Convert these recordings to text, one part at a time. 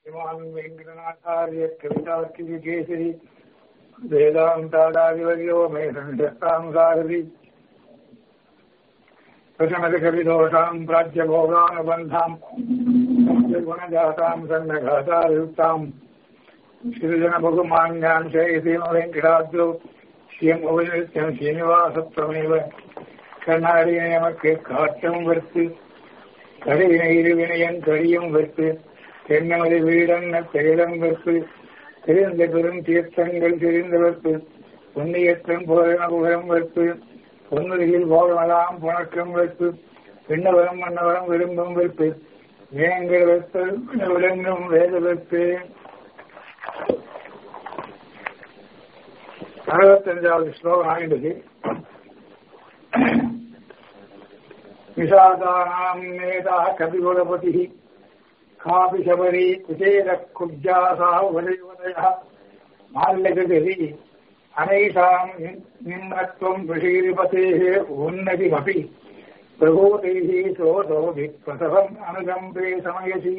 श्रीमान् वेङ्कटनाथार्य कवितार्किकेसरी वेदान्तादादिवर्यो मे सन्ध्यस्तां सारथि प्रशमदकविदोषाम् प्राच्यभोगानुबन्धाम् गुणजातां सन्नघातायुक्ताम् श्रीजनबहुमान्यान् शयसीम वेङ्कटाद्रौ ஸ்ரீயம் உபநித்தியம் சீனிவாசத்துவமேவ கண்ணாடியை நமக்கு காட்டும் வெறுத்து கடையினை இருவினையன் கடியும் வெறுத்து தென்னமதி வீடன்ன செயலம் வெறுத்து தெரிந்த பெரும் தீர்த்தங்கள் தெரிந்த வெறுத்து புண்ணியத்தன் போதன புகழம் வெறுத்து பொன்னுதியில் போகமெல்லாம் புணக்கம் வெறுத்து பின்னவரம் மன்னவரம் விரும்பும் வெறுப்பு வேங்கள் வெறுத்து விளங்கும் வேத வெறுப்பு அறுபத்தஞ்சாவது ஸ்லோகம் ஆகின்றது விஷாதானாம் நேதா கபிகுலபதி காபி சபரி குசேர குப்ஜாசா உதயோதய மால்லகதி அனைஷாம் நிம்மத்வம் விஷீரிபதேः உன்னதிமபி பிரபோதைः சோதோபிக் பிரசவம் அனுகம்பே சமயசி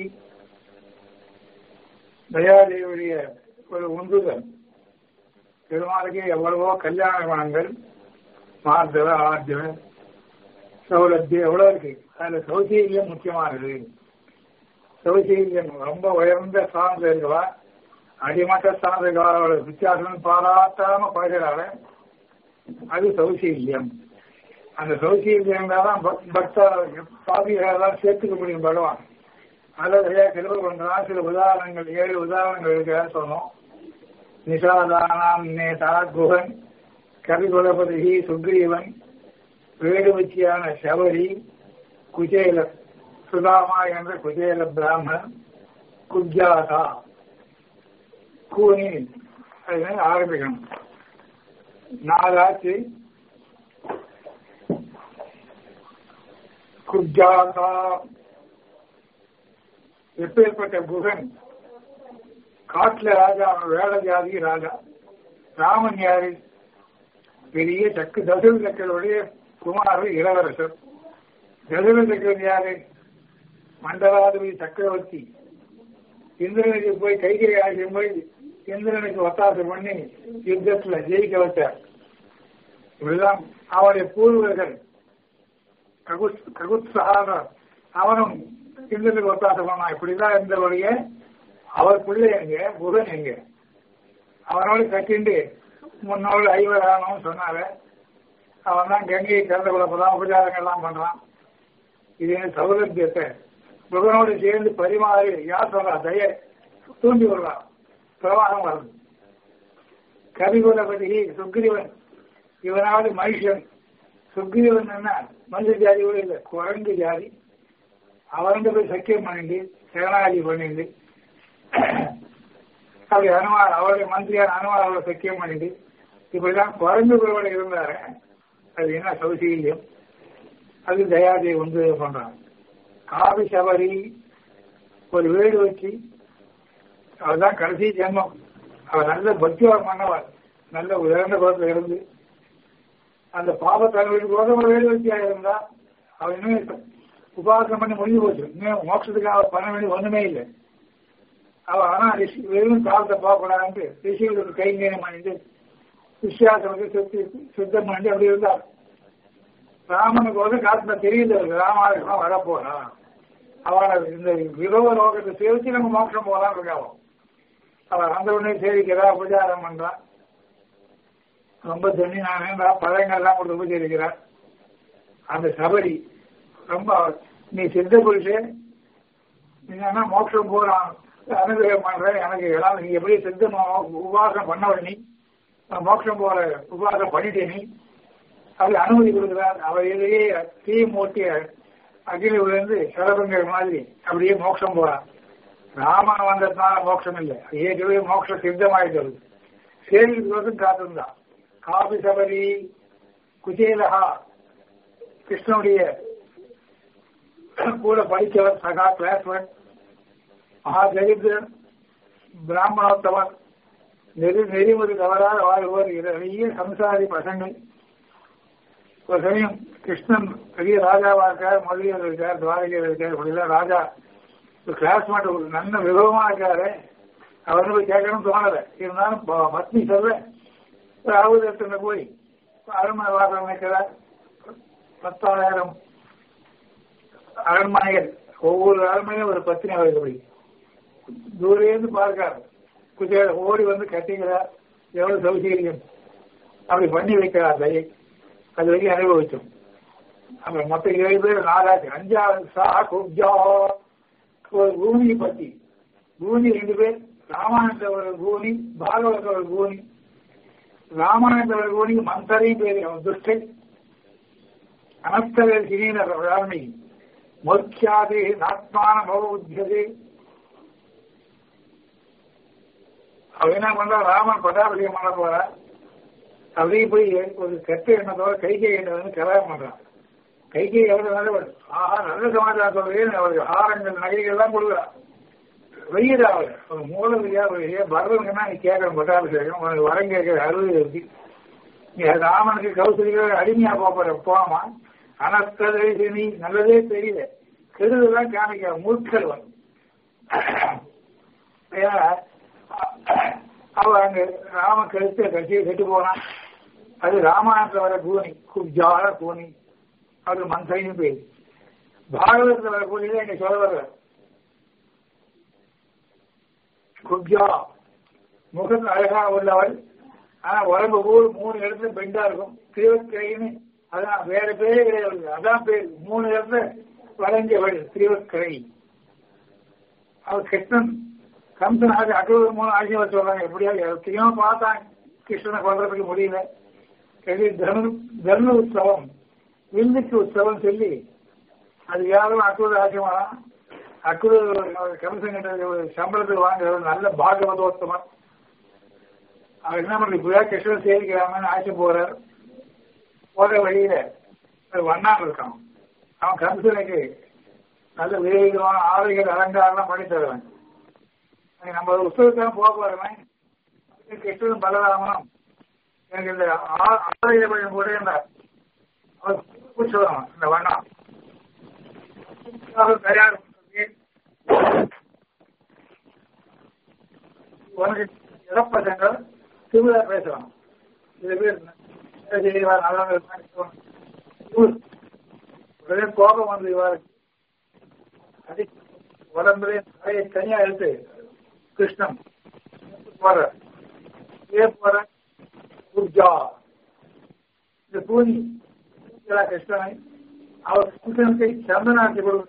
தயாதேவியுடைய ஒரு உந்துதல் பெருமாளுக்கு எவ்வளவோ கல்யாண குணங்கள் மார்தவ ஆர்ஜவ சௌலத்தியம் எவ்வளவு இருக்கு அதுல சௌசீல்யம் முக்கியமானது சௌசீல்யம் ரொம்ப உயர்ந்த ஸ்தானத்தில் இருக்கவா அடிமட்ட ஸ்தானத்தில் இருக்கவாளோட வித்தியாசம் பாராட்டாம பழகிறாள அது சௌசீல்யம் அந்த சௌசீல்யம் தான் பக்தா பாவிகளெல்லாம் சேர்த்துக்க முடியும் பகவான் அதில் நிறைய கிருப பண்றான் சில உதாரணங்கள் ஏழு உதாரணங்கள் இருக்கிறதா சொன்னோம் நிஷாதானாம் நேதா குஹன் கவிகுலபதி சுக்ரீவன் வேடுவச்சியான சபரி குஜேல சுதாமா என்ற குஜேல பிராமணன் குஜாதா கூனி அது ஆரம்பிக்கணும் நாலாச்சு குஜாதா எப்பேற்பட்ட குகன் காட்டுல ராஜா அவன் வேட ஜாதி ராஜா ராமன் யாரு பெரிய சக்கு தசர சக்கருடைய குமாரர் இளவரசர் தசர சக்கர் யாரு மண்டலாதிபதி சக்கரவர்த்தி இந்திரனுக்கு போய் கைகை ஆகியும் போய் இந்திரனுக்கு ஒத்தாசை பண்ணி யுத்தத்துல ஜெயிக்க வச்சார் இப்படிதான் அவருடைய பூர்வர்கள் ககுத் ககுத் சகாதர் அவனும் இந்திரனுக்கு ஒத்தாசை பண்ணான் இப்படிதான் இருந்தவருடைய அவர் பிள்ளை எங்க புதன் எங்க அவனோடு கட்டிண்டு முன்னோடு ஐவர் ஆகணும்னு சொன்னாரு அவன் தான் கங்கையை கலந்து குழப்பதான் உபச்சாரங்கள் எல்லாம் பண்றான் இது சௌலபியத்தை புதனோடு சேர்ந்து பரிமாறி யார் சொல்றா தய தூண்டி விடுறான் பிரவாகம் வருது கவிகுலபதி சுக்ரீவன் இவனாவது மனுஷன் சுக்ரீவன் என்ன மனுஷ ஜாதி கூட இல்லை குரங்கு ஜாதி அவன் போய் சக்கியம் பண்ணிட்டு சரணாகி பண்ணிட்டு அப்படி அனுமார் அவருடைய மந்திரியார் அனுமார் அவரை சக்கியம் பண்ணிட்டு இப்படிதான் குறைஞ்ச குறைவோட இருந்தாரு அது என்ன சௌசீல்யம் அது தயாதேவி வந்து பண்றாங்க காவி சபரி ஒரு வீடு வச்சு அவர்தான் கடைசி ஜென்மம் அவர் நல்ல பக்திவார் மன்னவர் நல்ல உயர்ந்த குலத்துல இருந்து அந்த பாபத்தங்களுக்கு கூட வீடு வச்சியா இருந்தா அவர் இன்னும் உபாசனம் பண்ணி முடிஞ்சு போச்சு இன்னும் மோட்சத்துக்கு அவர் பண்ண வேண்டிய ஒண்ணுமே இல்லை அவ ஆனா வெறும் காலத்தை பார்க்கக்கூடாது ரிஷிகளுக்கு கைங்கேயம் பண்ணிட்டு விஸ்வாசனுக்கு சுத்தி சுத்தம் பண்ணி அப்படி இருந்தார் ராமனுக்கு வந்து காலத்துல தெரியல ராமாயணம் வரப்போறான் அவனை இந்த விரோத லோகத்தை சேவிச்சு நம்ம மோட்சம் போகலாம் இருக்காவும் அவன் அந்த உடனே சேவிக்கிறா உபச்சாரம் பண்றான் ரொம்ப தண்ணி நான் பழங்கள்லாம் கொடுத்து உபச்சரிக்கிறார் அந்த சபரி ரொம்ப நீ சித்த புருஷன் நீங்க மோட்சம் போறான் அனுகிரகம் பண்றேன் எனக்கு எல்லாம் நீ எப்படி சித்தம் உபாசனம் பண்ணவள் நீ மோட்சம் போற உபாசனம் பண்ணிட்டே நீ அப்படி அனுமதி கொடுக்கிறார் அவர் இதையே தீ மூட்டிய அகில விழுந்து சரபங்கள் மாதிரி அப்படியே மோட்சம் போறார் ராமன் வந்ததுனால மோட்சம் இல்லை ஏற்கனவே மோட்சம் சித்தமாயிட்டது சேவிக்கிறதும் காத்திருந்தான் காபி சபரி குஜேலஹா கிருஷ்ணனுடைய கூட படித்தவர் சகா கிளாஸ்மேட் மகாதரித்திரன் பிராமணோத்தவர் நெறி நெறிமுறை தவறாக வாழ்வோர் நிறைய சம்சாரி பசங்கள் ஒரு சமயம் கிருஷ்ணன் பெரிய ராஜாவா இருக்கார் மதுரையில் இருக்கார் துவாரகையில் இருக்கார் இப்படிலாம் ராஜா ஒரு கிளாஸ்மேட் ஒரு நல்ல விபவமா இருக்காரு அவர் போய் கேட்கணும்னு தோணல இருந்தாலும் ப- பத்னி சொல்ல ஒரு அறுபது இடத்துல போய் அரண்மனை வாசல் நிற்கிறார் பத்தாயிரம் அரண்மனைகள் ஒவ்வொரு அரண்மனையும் ஒரு பத்தினி அவர்கள் தூரேந்து பார்க்கார் குதிரை ஓடி வந்து கட்டிக்கிறார் எவ்வளவு சௌகரியம் அப்படி பண்ணி வைக்கிறார் தயை அது வரைக்கும் அனுபவிச்சோம் அப்புறம் மொத்தம் ஏழு பேர் நாலாச்சு அஞ்சாவது சா குப்ஜா ஒரு பூமி பத்தி பூமி ரெண்டு பேர் ராமாயணத்தை ஒரு பூமி பாகவத ஒரு பூமி ராமாயணத்தை ஒரு பூமி மந்தரையும் பேர் அவன் துஷ்டன் அனஸ்தர சினீன ராமி மோட்சாதே நாத்மான பவபுத்தியதே அவன் என்ன பண்றா ராமன் பட்டாபிஷேகம் பண்ண போறா அப்படியே போய் ஒரு கெட்ட எண்ணத்தோட கைகை எண்ணம் வந்து கல்யாணம் பண்றான் கைகை எவ்வளவு நல்லவர் ஆஹா நல்ல சமாச்சாரம் சொல்றேன்னு அவருக்கு ஆரங்கள் நகைகள் எல்லாம் கொடுக்குறான் வெயிடா அவர் ஒரு மூல வழியா வெளியே வர்றதுங்கன்னா நீ கேட்கணும் பட்டாபிஷேகம் உனக்கு வரம் கேட்கிற அறுபது இருக்கு நீ ராமனுக்கு கௌசலிக்க அடிமையா போற போமா அனஸ்ததை நீ நல்லதே தெரியல கெடுதெல்லாம் காமிக்க மூர்க்கல் வந்து ஏன்னா அவ அங்க ராம கழுத்த கட்சியை கெட்டு போனான் அது ராமாயணத்துல வர கூனி குப்ஜால கூனி அது மந்தைன்னு பேர் பாகவதத்துல வர கூனி தான் இங்க சொல்ல வர்ற குப்ஜா முகம் அழகா உள்ளவள் ஆனா உடம்பு ஊர் மூணு இடத்துல பெண்டா இருக்கும் திருவக்கரைன்னு அதான் வேற பேரே கிடையாது அதான் பேர் மூணு இடத்துல வளைஞ்சவள் திருவக்கரை அவர் கிருஷ்ணன் கம்சன் ஆகி அக்ரூர் மூணு ஆட்சியவர் சொல்றாங்க எப்படியாவது எத்தையோ பார்த்தான் கிருஷ்ணனை கொள்றதுக்கு முடியல சரி தனு தர்ம உற்சவம் வில்லுக்கு உற்சவம் சொல்லி அது யாரும் அக்ரூர் ஆட்சியமாதான் அக்ரூர் கம்சன் கிட்ட ஒரு சம்பளத்துக்கு வாங்குற ஒரு நல்ல பாகவதோத்தமன் அவர் என்ன பண்றது இப்படியா கிருஷ்ணன் சேவிக்கிறாமன்னு ஆட்சி போறார் போற வழியில ஒரு வண்ணான் இருக்கான் அவன் கம்சனுக்கு நல்ல விதவிதமான ஆடைகள் அலங்காரம் பண்ணி தருவான் நம்ம உற்சவத்தான் போக வரவன் கிருஷ்ணன் பலராமனும் எனக்கு இந்த ஆலய பையன் கூட இருந்தார் அவர் உற்சவம் இந்த வண்ணம் தயார் உனக்கு இறப்பசங்கள் திருவிழா பேசுவான் சில பேர் செய்வார் நல்லா உடனே கோபம் வந்து இவாருக்கு அது உடம்புலே தலையை தனியா எடுத்து கிருஷ்ணன் போற ஏ போற உர்ஜா இந்த பூனி கிருஷ்ணனை அவர் கிருஷ்ணனுக்கு சந்தனாட்சி கொடுக்க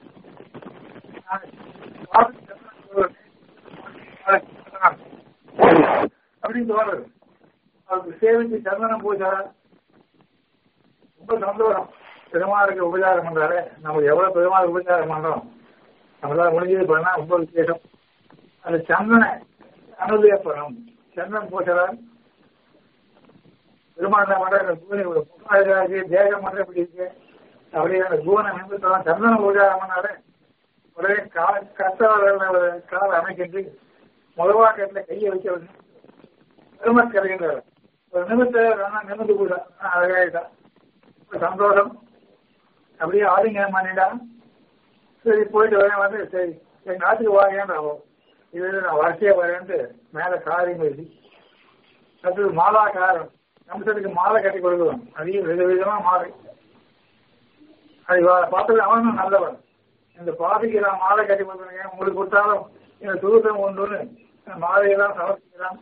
அப்படின்னு தோணுது அவருக்கு சேவிச்சு சந்தனம் பூஜை ரொம்ப சந்தோஷம் பெருமாளுக்கு உபச்சாரம் பண்றாரு நம்ம எவ்வளவு பெருமாளுக்கு உபச்சாரம் பண்றோம் நம்மளால முடிஞ்சது பண்ணா ரொம்ப விசேஷம் அது சந்தன அனுதேப்பனம் சந்தனம் பூசலாம் பெருமாள் என்ன பண்ற பூனை ஒரு புகாருக்கு தேகம் மட்டும் இப்படி இருக்கு அப்படியே அந்த பூனை நிமித்தம் சந்தன உபச்சாரம் பண்ணாரு உடனே கால கஷ்டவாளர்கள் கால அமைக்கிட்டு முதவாக்கத்துல கையை வைக்க உடனே பெருமாள் கிடைக்கின்றார் ஒரு நிமிஷம் நிமிந்து கூட அழகாயிட்டா சந்தோஷம் அப்படியே ஆலிங்கனம் பண்ணிட்டா சரி போயிட்டு வரேன் வந்து சரி எங்க நாட்டுக்கு வாங்கன்றாவோ இது நான் வரிசையா வரேன்ட்டு மேல காரியம் எழுதி அடுத்தது மாலாக்காரம் நம்சத்துக்கு மாலை கட்டி கொடுக்குறோம் அதையும் வித விதமா மாறி அது பார்த்தது அவனும் நல்லவன் இந்த பாதைக்கு நான் மாலை கட்டி கொடுக்குறேன் உங்களுக்கு கொடுத்தாலும் இந்த தூரம் ஒன்றுன்னு மாலையெல்லாம் சமர்ப்பிக்கிறான்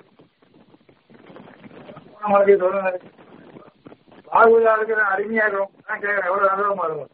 மனதை சொல்லுங்க பாகுலாருக்கு நான் அருமையா இருக்கும் நான் கேட்கிறேன் எவ்வளவு அனுபவமா இருக்கும்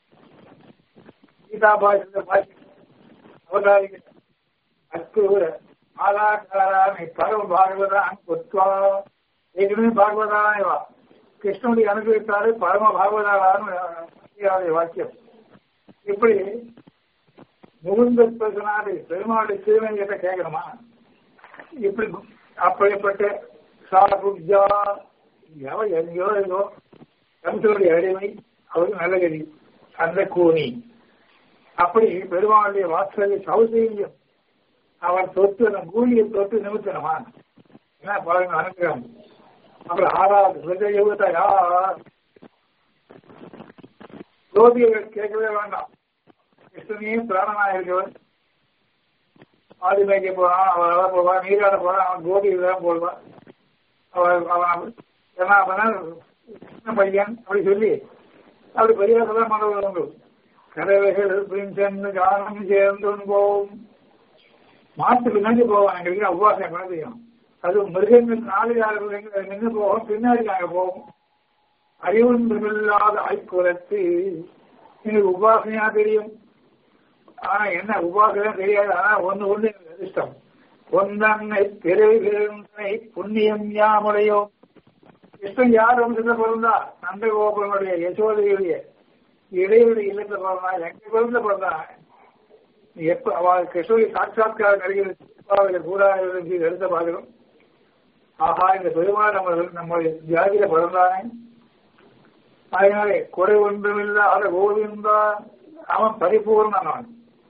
கீதா பாஷ பாஷ அவதாரிக்க அஸ்கூர ஆலாக்காராமி பரவ பாகவதான் கொத்வா ஏற்கனவே பாகவதான் இவா கிருஷ்ணனுடைய அனுபவித்தாரு பரம பாகவதாரான்னு வாக்கியம் இப்படி முகுந்த பேசினாரு பெருமாளுடைய திருமணியத்தை கேட்கணுமா இப்படி அப்படிப்பட்ட சாகுஜா எவ எங்கேயோ இருக்கோ கம்சனுடைய அடிமை அவருக்கு நல்ல கதி அந்த கூனி அப்படி பெருமாளுடைய வாசலை சௌசீரியம் அவர் தொட்டு அந்த கூலியை தொட்டு நிமித்தனமா என்ன பாருங்க அனுப்புகிறான் அப்புறம் ஆறாவது சுக யுகத்தை யார் ஜோதியர்கள் கேட்கவே வேண்டாம் கிருஷ்ணனையே பிராணனா இருக்கவன் ஆதி மேய்க்க போறான் அவன் அழ போவான் நீராட போறான் அவன் கோபி தான் போடுவான் அவன் அவன் என்ன பண்ண சின்ன பையன் அப்படி சொல்லி அப்படி பரிகாசம் மனதில் உண்டு கறவைகள் பிரிஞ்சன்னு காரணம் சேர்ந்து போகும் மாட்டு பின்னாடி போவான் எங்களுக்கு உபவாசம் குழந்தையும் அது மிருகங்கள் நாலு யாரு நின்று போகும் பின்னாடி நாங்க போவோம் அறிவுன்றில்லாத ஆய்க்குலத்து எனக்கு உபாசனையா தெரியும் ஆனா என்ன உபாசனை தெரியாது ஆனா ஒண்ணு ஒண்ணு எனக்கு அதிர்ஷ்டம் ஒன்னன்னை பிறவிகளை புண்ணியம் யாமுடையோ இஷ்டம் யார் வம்சத்துல பிறந்தா நந்தகோபுரனுடைய யசோதையுடைய இடையுடைய இல்லத்துல பிறந்தா எங்க குழந்தை பிறந்தா எப்ப அவள் கிருஷ்ணகிரி சாட்சாத்காரம் கிடைக்கிறது கூடாது எடுத்த பார்க்கிறோம் ஆஹா இந்த பெருமாள் நம்ம நம்ம ஜாதியில பிறந்தானே அதனாலே குறை ஒன்றுமில்லாத கோவிந்தா அவன் பரிபூர்ணன் அவன்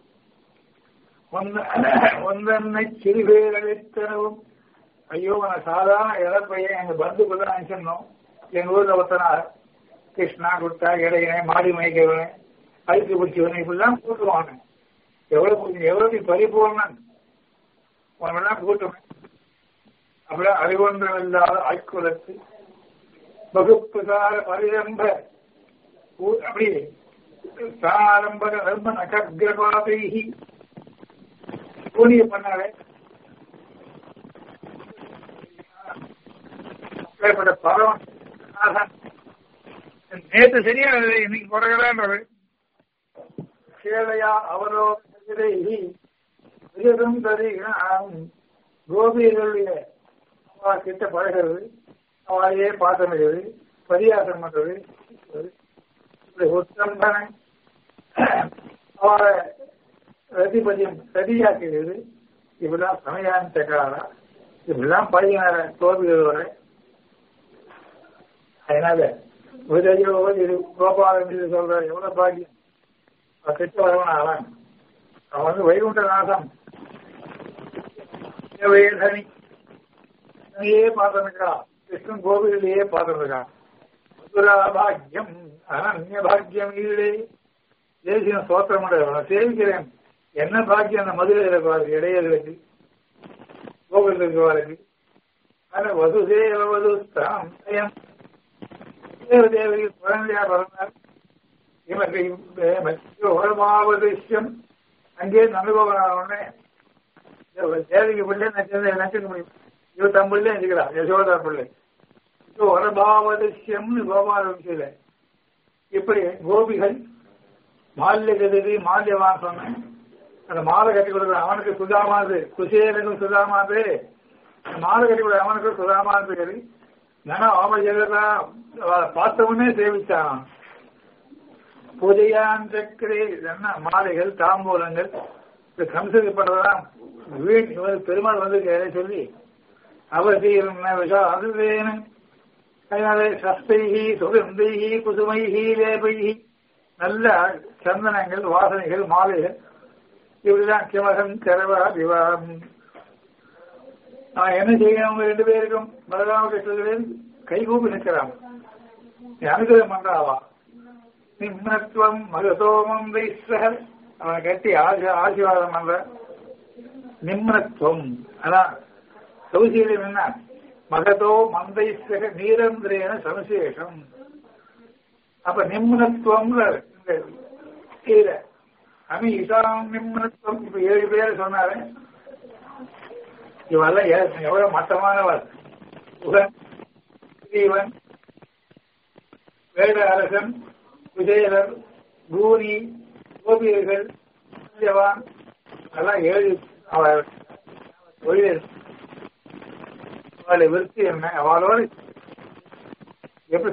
ஒன்றன்னை சிறுபேர் அளித்தனவும் ஐயோ நான் சாதாரண இளப்பையன் எங்க பந்துக்குள்ள நினைச்சிருந்தோம் எங்க ஊர்ல ஒருத்தனா கிருஷ்ணா குட்டா இடையினே மாடி மயக்கவனே அழுக்கு பிடிச்சவனே இப்படிலாம் கூட்டுவாங்க எவ்வளவு எவ்வளவு பரிபூர்ணன் உனெல்லாம் கூட்டுவேன் அப்படியே அறிவொன்றும் இல்லாத ஆய்க்குலத்து வகுப்புசார பரிரம்ப அப்படி சாரம்ப ரம்ப நகர்கிரபாதைகி பூனிய பண்ணாலே ஏற்பட்ட பரவன் நேற்று சரியா இன்னைக்கு குறைகிறான்றது கேளையா அவரோ விரதம் தருகிறான் கோபியர்களுடைய அவா கிட்ட பழகிறது அவளையே பாசமிடுவது பரியாசம் பண்றது இப்படி உத்தம்பனை அவளை ரதிபதியம் சரியாக்குகிறது இப்படிலாம் சமயான தக்காரா இப்படிலாம் பையனார கோபிகளோட அதனால உதவியோ இது கோபாலம் என்று சொல்ற எவ்வளவு பாக்கியம் கிட்ட வரவன் அவன் அவன் வந்து வைகுண்ட நாசம் சனி சனியே பார்த்திருக்கான் கிருஷ்ணன் கோவிலையே பார்த்திருக்கான் மதுரா பாக்கியம் அனன்ய பாக்கியம் ஈழே தேசிய சோத்திரம் சேவிக்கிறேன் என்ன பாக்கியம் அந்த மதுரையில் இருக்கிறாருக்கு இடையர்களுக்கு கோவில் இருக்கிறவருக்கு ஆனா வசுதேவ வது தாம் தேவதேவரி குழந்தையா பிறந்தார் உடமாவதிஷ்யம் அங்கே நந்தகோபுரே தேவிக்கு பிள்ளை நினைச்சுக்க முடியும் இவ தம் பிள்ளை நினைக்கிறா யசோதா பிள்ளை உடபாவதிஷ்யம்னு கோபால விஷயில இப்படி கோபிகள் மால்ய கதிரி மால்யவான் சொன்னேன் அந்த மாலை கட்டி கொடுக்குற அவனுக்கு சுதாமாது குசேலனுக்கும் சுதாமாது மாலை கட்டி கொடுக்குற அவனுக்கு சுதாமாது பேரு நானா அவன் எதிரா பார்த்தவனே சேவிச்சான் பூஜையான் சக்கரே என்ன மாலைகள் தாம்பூலங்கள் கம்சது பண்றதெல்லாம் வீண் இவர் பெருமாள் வந்து சொல்லி அவசீரம் விஷா அது வேணும் அதனால சஸ்தைகி சுகந்தைகி குசுமைகி லேபைகி நல்ல சந்தனங்கள் வாசனைகள் மாலைகள் இப்படிதான் கிமகன் கரவா விவாகம் நான் என்ன செய்யணும் அவங்க ரெண்டு பேருக்கும் பலராம கிருஷ்ணன் கைகூப்பி நிற்கிறான் அனுகிரகம் பண்றாவா நிம்மத்துவம் மகதோமம் வைஸ்வகர் அவனை கட்டி ஆசி ஆசீர்வாதம் பண்ற நிம்மத்துவம் அதான் சௌசீலம் என்ன மகதோ மந்தைஸ்வக நீரந்திரேன சமசேஷம் அப்ப நிம்மனத்துவம் அமி இசாம் நிம்மனத்துவம் இப்ப ஏழு பேர் சொன்னாரு இவெல்லாம் எவ்வளவு மட்டமானவர் புகன் ஸ்ரீவன் வேட அரசன் விஜயலர் பூரி கோபியர்கள் சத்யவான் அதெல்லாம் ஏழு அவர் தொழில் அவளை விருத்தி என்ன அவளோடு எப்படி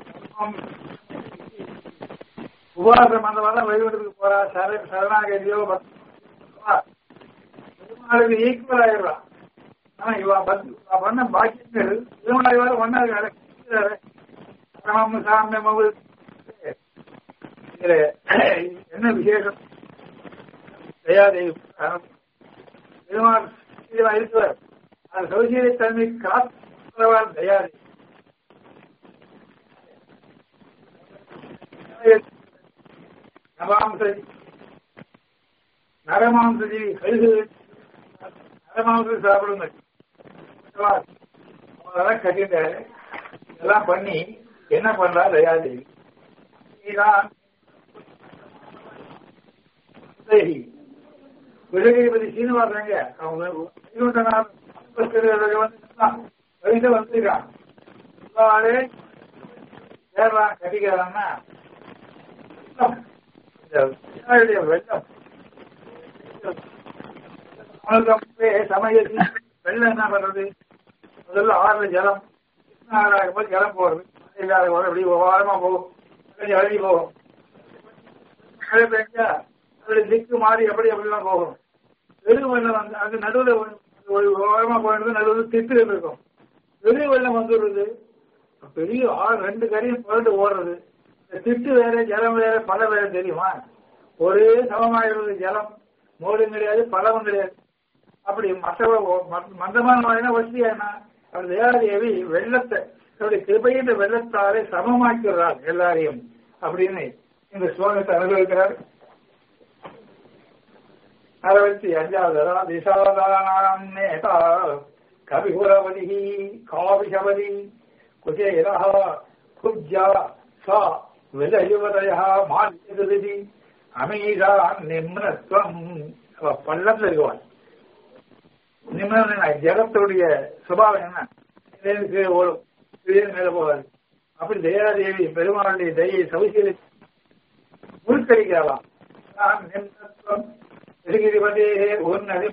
உபவாசம் வந்தவெல்லாம் வைகுண்டத்துக்கு போறா சர சரணாகதியோ பெருமாளுக்கு ஈக்குவல் ஆயிடுறான் ஆனா இவ பண்ண பாக்கியங்கள் திருமணம் ஒன்னா நடக்கிறாரு சாமியம் என்ன விசேஷம் தயாதேவி பெருமாள் இருக்கிறார் அந்த சௌசீரிய தன்மை காப்பவர் தயாதேவி நவாம்சை நரமாம்சஜி கழுகு நரமாம்சம் சாப்பிடுங்க அதெல்லாம் கட்டிட்டாரு இதெல்லாம் பண்ணி என்ன பண்றா தயாதேவி நீதான் சரி விஜயபதி சீனிவாசங்க அவங்க வந்து வந்துருக்கான் சேரலாம் கட்டிக்கிறான்னா வெள்ளம் சமயத்தில் வெள்ளம் என்ன பண்றது முதல்ல ஆறுல ஜலம் ஆறாயிரம் போது ஜலம் போறது இல்லாத போது அப்படி ஓரமா போகும் கொஞ்சம் அழுகி போகும் மழை பெஞ்சா அதுல திக்கு மாறி எப்படி அப்படிலாம் போகும் வெறும் வெள்ளம் வந்து அது நடுவில் ஒரு ஓரமா போயிடுது நடுவில் திட்டு இருக்கும் வெறும் வெள்ளம் வந்துடுறது பெரிய ஆறு ரெண்டு கரையும் புரண்டு ஓடுறது இந்த திட்டு வேற ஜலம் வேற பழம் வேற தெரியுமா ஒரே சமமாகிறது ஜலம் மோடும் கிடையாது பழமும் கிடையாது அப்படி மற்ற மந்தமான மழைனா வசதியா என்ன அவர் தேவாதேவி வெள்ளத்தை அவருடைய கிருபையின் வெள்ளத்தாலே சமமாக்கிறார் எல்லாரையும் அப்படின்னு இந்த ஸ்லோகத்தை அனுபவிக்கிறார் அறுபத்தி அஞ்சாவது திசாதானாம் நேதா கவிகுலவதி காவிஷவதி குஜேரா குப்ஜா சா விலயுவதயா மாலியதி அமீரா நிம்னத்வம் அவ பள்ளத்துல இருக்குவாள் நிம்மதி ஜலத்துடைய சுபாவம் என்ன கீழே ஓடும் கீழே மேல போகாது அப்படி தயாதேவி பெருமாளுடைய தயை சவிசீலை முழுக்கடிக்கிறாளாம் நான் நிம்மத்துவம் திருகிரிபதே ஒரு நதி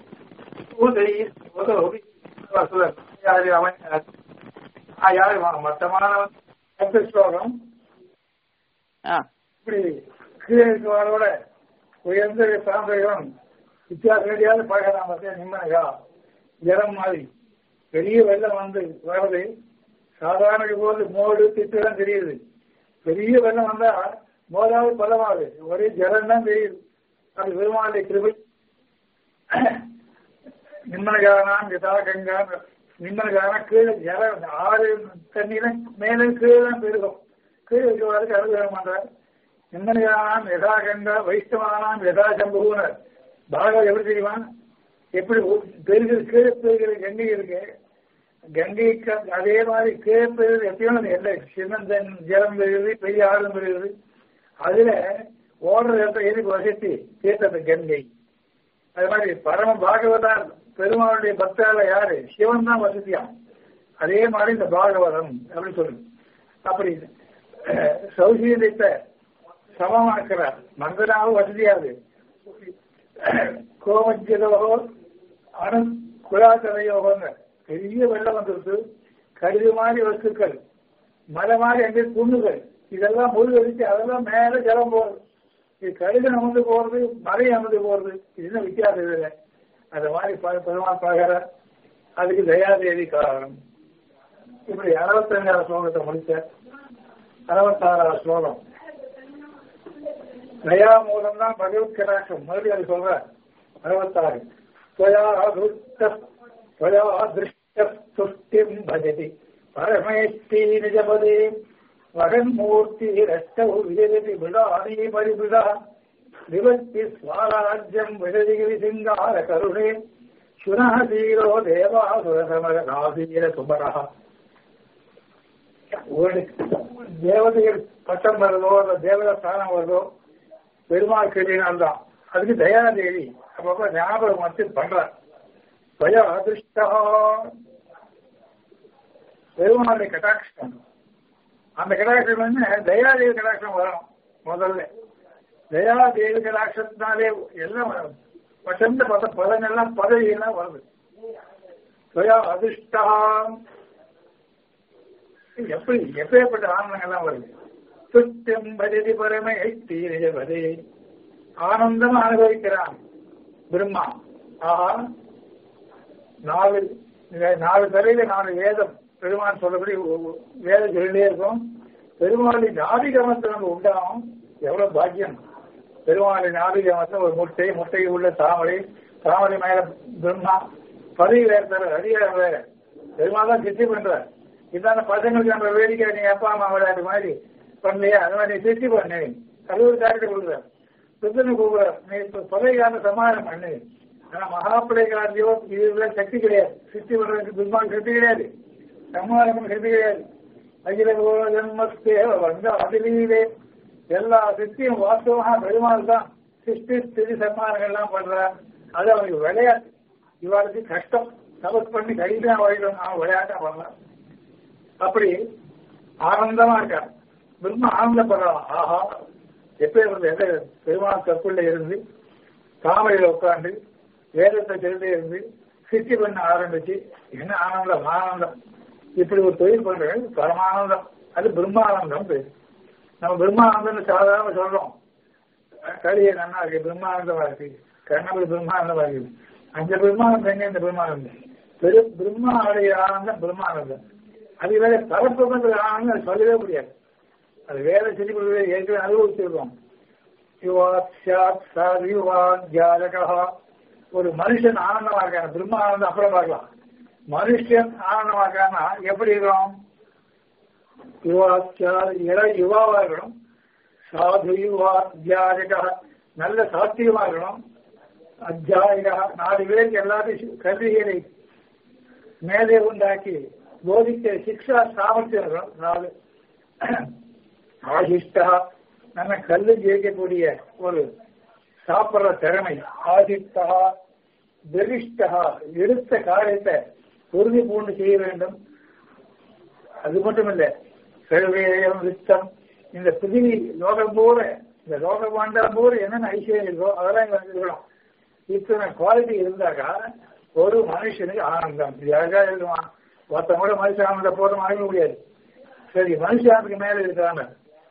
அவன் யாரு மட்டமானவன் ஸ்லோகம் இப்படி கீழே இருக்கிறவரோட உயர்ந்த சாம்பிரம் வித்தியாசம் கிடையாது பழகலாம் பார்த்தா நிம்மதியா ஜலம் மாதிரி பெரிய வெள்ளம் வந்து வர்றது சாதாரண போது மோடு திட்டுலாம் தெரியுது பெரிய வெள்ளம் வந்தா மோதாவது பலமாகுது ஒரே ஜலம் தான் தெரியுது அது பெருமாளுடைய கிருபை நிம்மனகானாம் யதா கங்கா நிம்மனகான கீழே ஜல ஆறு தண்ணியில மேலே கீழே தான் பெருகும் கீழே இருக்கிறவருக்கு அனுகிரகம் பண்றார் நிம்மனகானாம் யதா கங்கா வைஷ்ணவானாம் யதா சம்புனர் பாகவத் எப்படி தெரியுமா எப்படி பெருகிற கீழே பெருகிற கங்கை இருக்கு கங்கைக்கு அதே மாதிரி கீழே பெருகிற எப்பயும் இல்லை சின்னந்தன் ஜலம் பெறுகிறது பெரிய ஆழம் பெறுகிறது அதுல ஓடுற இடத்த எதுக்கு வசதி தீர்த்தது கங்கை அது மாதிரி பரம பாகவதார் பெருமாளுடைய பக்தால யாரு சிவன் தான் வசதியாம் அதே மாதிரி இந்த பாகவதம் அப்படின்னு சொல்லுது அப்படி சௌசீரியத்தை சமமாக்குறார் மந்தனாவும் வசதியாது கோமஜதோ அணு குலாத்தலையோகங்க பெரிய வெள்ளம் வந்துருக்கு கருது மாதிரி வஸ்துக்கள் மலை மாதிரி அங்கே புண்ணுகள் இதெல்லாம் முழுவடிச்சு அதெல்லாம் மேல ஜலம் போகுது இது கழுகு அமர்ந்து போறது மலை அமர்ந்து போறது இதுதான் வித்தியாசம் இல்லை அந்த மாதிரி பெருமாள் பார்க்கிற அதுக்கு தயாதேவி காரணம் இப்படி அறுபத்தஞ்சாவது ஸ்லோகத்தை முடிச்ச அறுபத்தாறாவது ஸ்லோகம் தயா மூலம் தான் பகவத் கடாட்சம் மறுபடியும் அது சொல்ற அறுபத்தாறு திருஷ்டிம் பஜதி பரமேஷ்டி நிஜபதே வகன்மூர்த்தி ரஷ்டௌ விஜயதி விடானி பரிபிடா விவத்தி ஸ்வராஜ்யம் விஜதிகிரி சிங்கார கருணே சுனः தீரோ தேவாசுரசமர நாசீர சுமரா ஒரு தேவதைகள் பட்டம் வருதோ அந்த தேவத ஸ்தானம் வருதோ பெருமாள் கேட்டினால் தான் அதுக்கு தயாதேவி அப்பப்ப ஞாபகம் வந்து பண்றார் தயா அதிருஷ்டா பெருமாளுடைய கட்டாட்சம் அந்த கடாட்சம் வந்து தயாதேவி கடாட்சம் வரும் முதல்ல தயாதேவி கடாட்சத்தினாலே எல்லாம் வசந்த பத பதங்கள்லாம் பதவியெல்லாம் வருது தயா அதிர்ஷ்டா எப்படி எப்பேற்பட்ட ஆனந்தங்கள்லாம் வருது சுத்தம் பஜதி பரமை தீரஜபதே ஆனந்தம் அனுபவிக்கிறான் பிரம்மா ஆஹா நாலு நாலு தலையில நாலு வேதம் பெருமான் சொல்லபடி வேதம் சொல்லிட்டே இருக்கும் பெருமாளின் நாதிகமத்தை நம்ம உண்டாகும் எவ்வளவு பாக்கியம் பெருமாளின் நாதிகமத்தை ஒரு முட்டை முட்டை உள்ள தாமரை தாமரை மேல பிரம்மா பதவி வேற தர அதிகாரம் வேற பெருமாள் தான் சித்தி பண்றார் இதான பசங்களுக்கு நம்ம வேடிக்கை நீ அப்பா அம்மா விளையாட்டு மாதிரி பண்ணலையா அது மாதிரி சித்தி பண்ணேன் அது ஒரு கேரக்டர் கொடுக்குறாரு ருத்ரனை கூப்பிடுறார் நீ இப்ப கொலைகார சமாதானம் பண்ணு ஆனா மகாபிள்ளைகாரியோ இதுல சக்தி கிடையாது சித்தி பண்றதுக்கு துர்மான் சக்தி கிடையாது சமாதானம் சக்தி கிடையாது அகில ஜன்மஸ்தேவ வந்த அதிலீவே எல்லா சித்தியும் வாஸ்தவமாக பெருமாள் தான் சிருஷ்டி ஸ்திதி சன்மானங்கள் எல்லாம் பண்றான் அது அவனுக்கு விளையாட்டு இவாளுக்கு கஷ்டம் தபஸ் பண்ணி கைதான் வழிடும் அவன் விளையாட்டா பண்ணலாம் அப்படி ஆனந்தமா இருக்கான் பிரம்ம ஆனந்தப்படுறான் ஆஹா எப்ப எந்த பெருமாள் தப்புள்ள இருந்து தாமரையில உட்காந்து வேதத்தை தெரிந்து இருந்து சித்தி பண்ண ஆரம்பிச்சு என்ன ஆனந்தம் ஆனந்தம் இப்படி ஒரு தொழில் பண்றது பரமானந்தம் அது பிரம்மானந்தம் பேரு நம்ம பிரம்மானந்தம் சாதாரண சொல்றோம் கலிய நன்னா இருக்கு பிரம்மானந்தமா இருக்கு கண்ணபதி பிரம்மானந்தமா இருக்கு அந்த பிரம்மானந்தம் எங்க இந்த பிரம்மானந்தம் பெரு பிரம்மாவுடைய ஆனந்தம் பிரம்மானந்தம் அது வேற பரப்புங்கிற ஆனந்தம் அது சொல்லவே முடியாது அது வேற செஞ்சு கொடுக்கவே ஏற்கனவே அனுபவிச்சிருக்கோம் ஒரு மனுஷன் ஆனந்தமா இருக்கான பிரம்ம ஆனந்தம் அப்புறம் பார்க்கலாம் மனுஷன் ஆனந்தமா இருக்கானா எப்படி இருக்கும் இள யுவாவா இருக்கணும் சாது யுவா அத்தியாயகா நல்ல சாத்தியமா இருக்கணும் அத்தியாயகா நாலு பேருக்கு எல்லாத்தையும் கல்விகளை மேலே உண்டாக்கி போதிக்க சிக்ஷா சாமர்த்தியம் இருக்கணும் நாலு ஆசிஷ்டா நம்ம கல்லு ஜெயிக்கக்கூடிய ஒரு சாப்பிடுற திறமை ஆசிஷ்டா பெரிஷ்டா எடுத்த காரியத்தை உறுதி பூண்டு செய்ய வேண்டும் அது மட்டும் இல்ல சர்வேயம் வித்தம் இந்த பிரிவி லோகம் பூர இந்த லோக மண்டலம் பூர என்னென்ன ஐஸ்வர்யம் இருக்கோ அதெல்லாம் இங்க வந்துருக்கணும் இத்தனை குவாலிட்டி இருந்தாக்கா ஒரு மனுஷனுக்கு ஆனந்தம் அழகா இருக்குவான் ஒருத்தன் கூட மனுஷ ஆனந்தம் போட வாங்க முடியாது சரி மனுஷானுக்கு மேல இருக்காங்க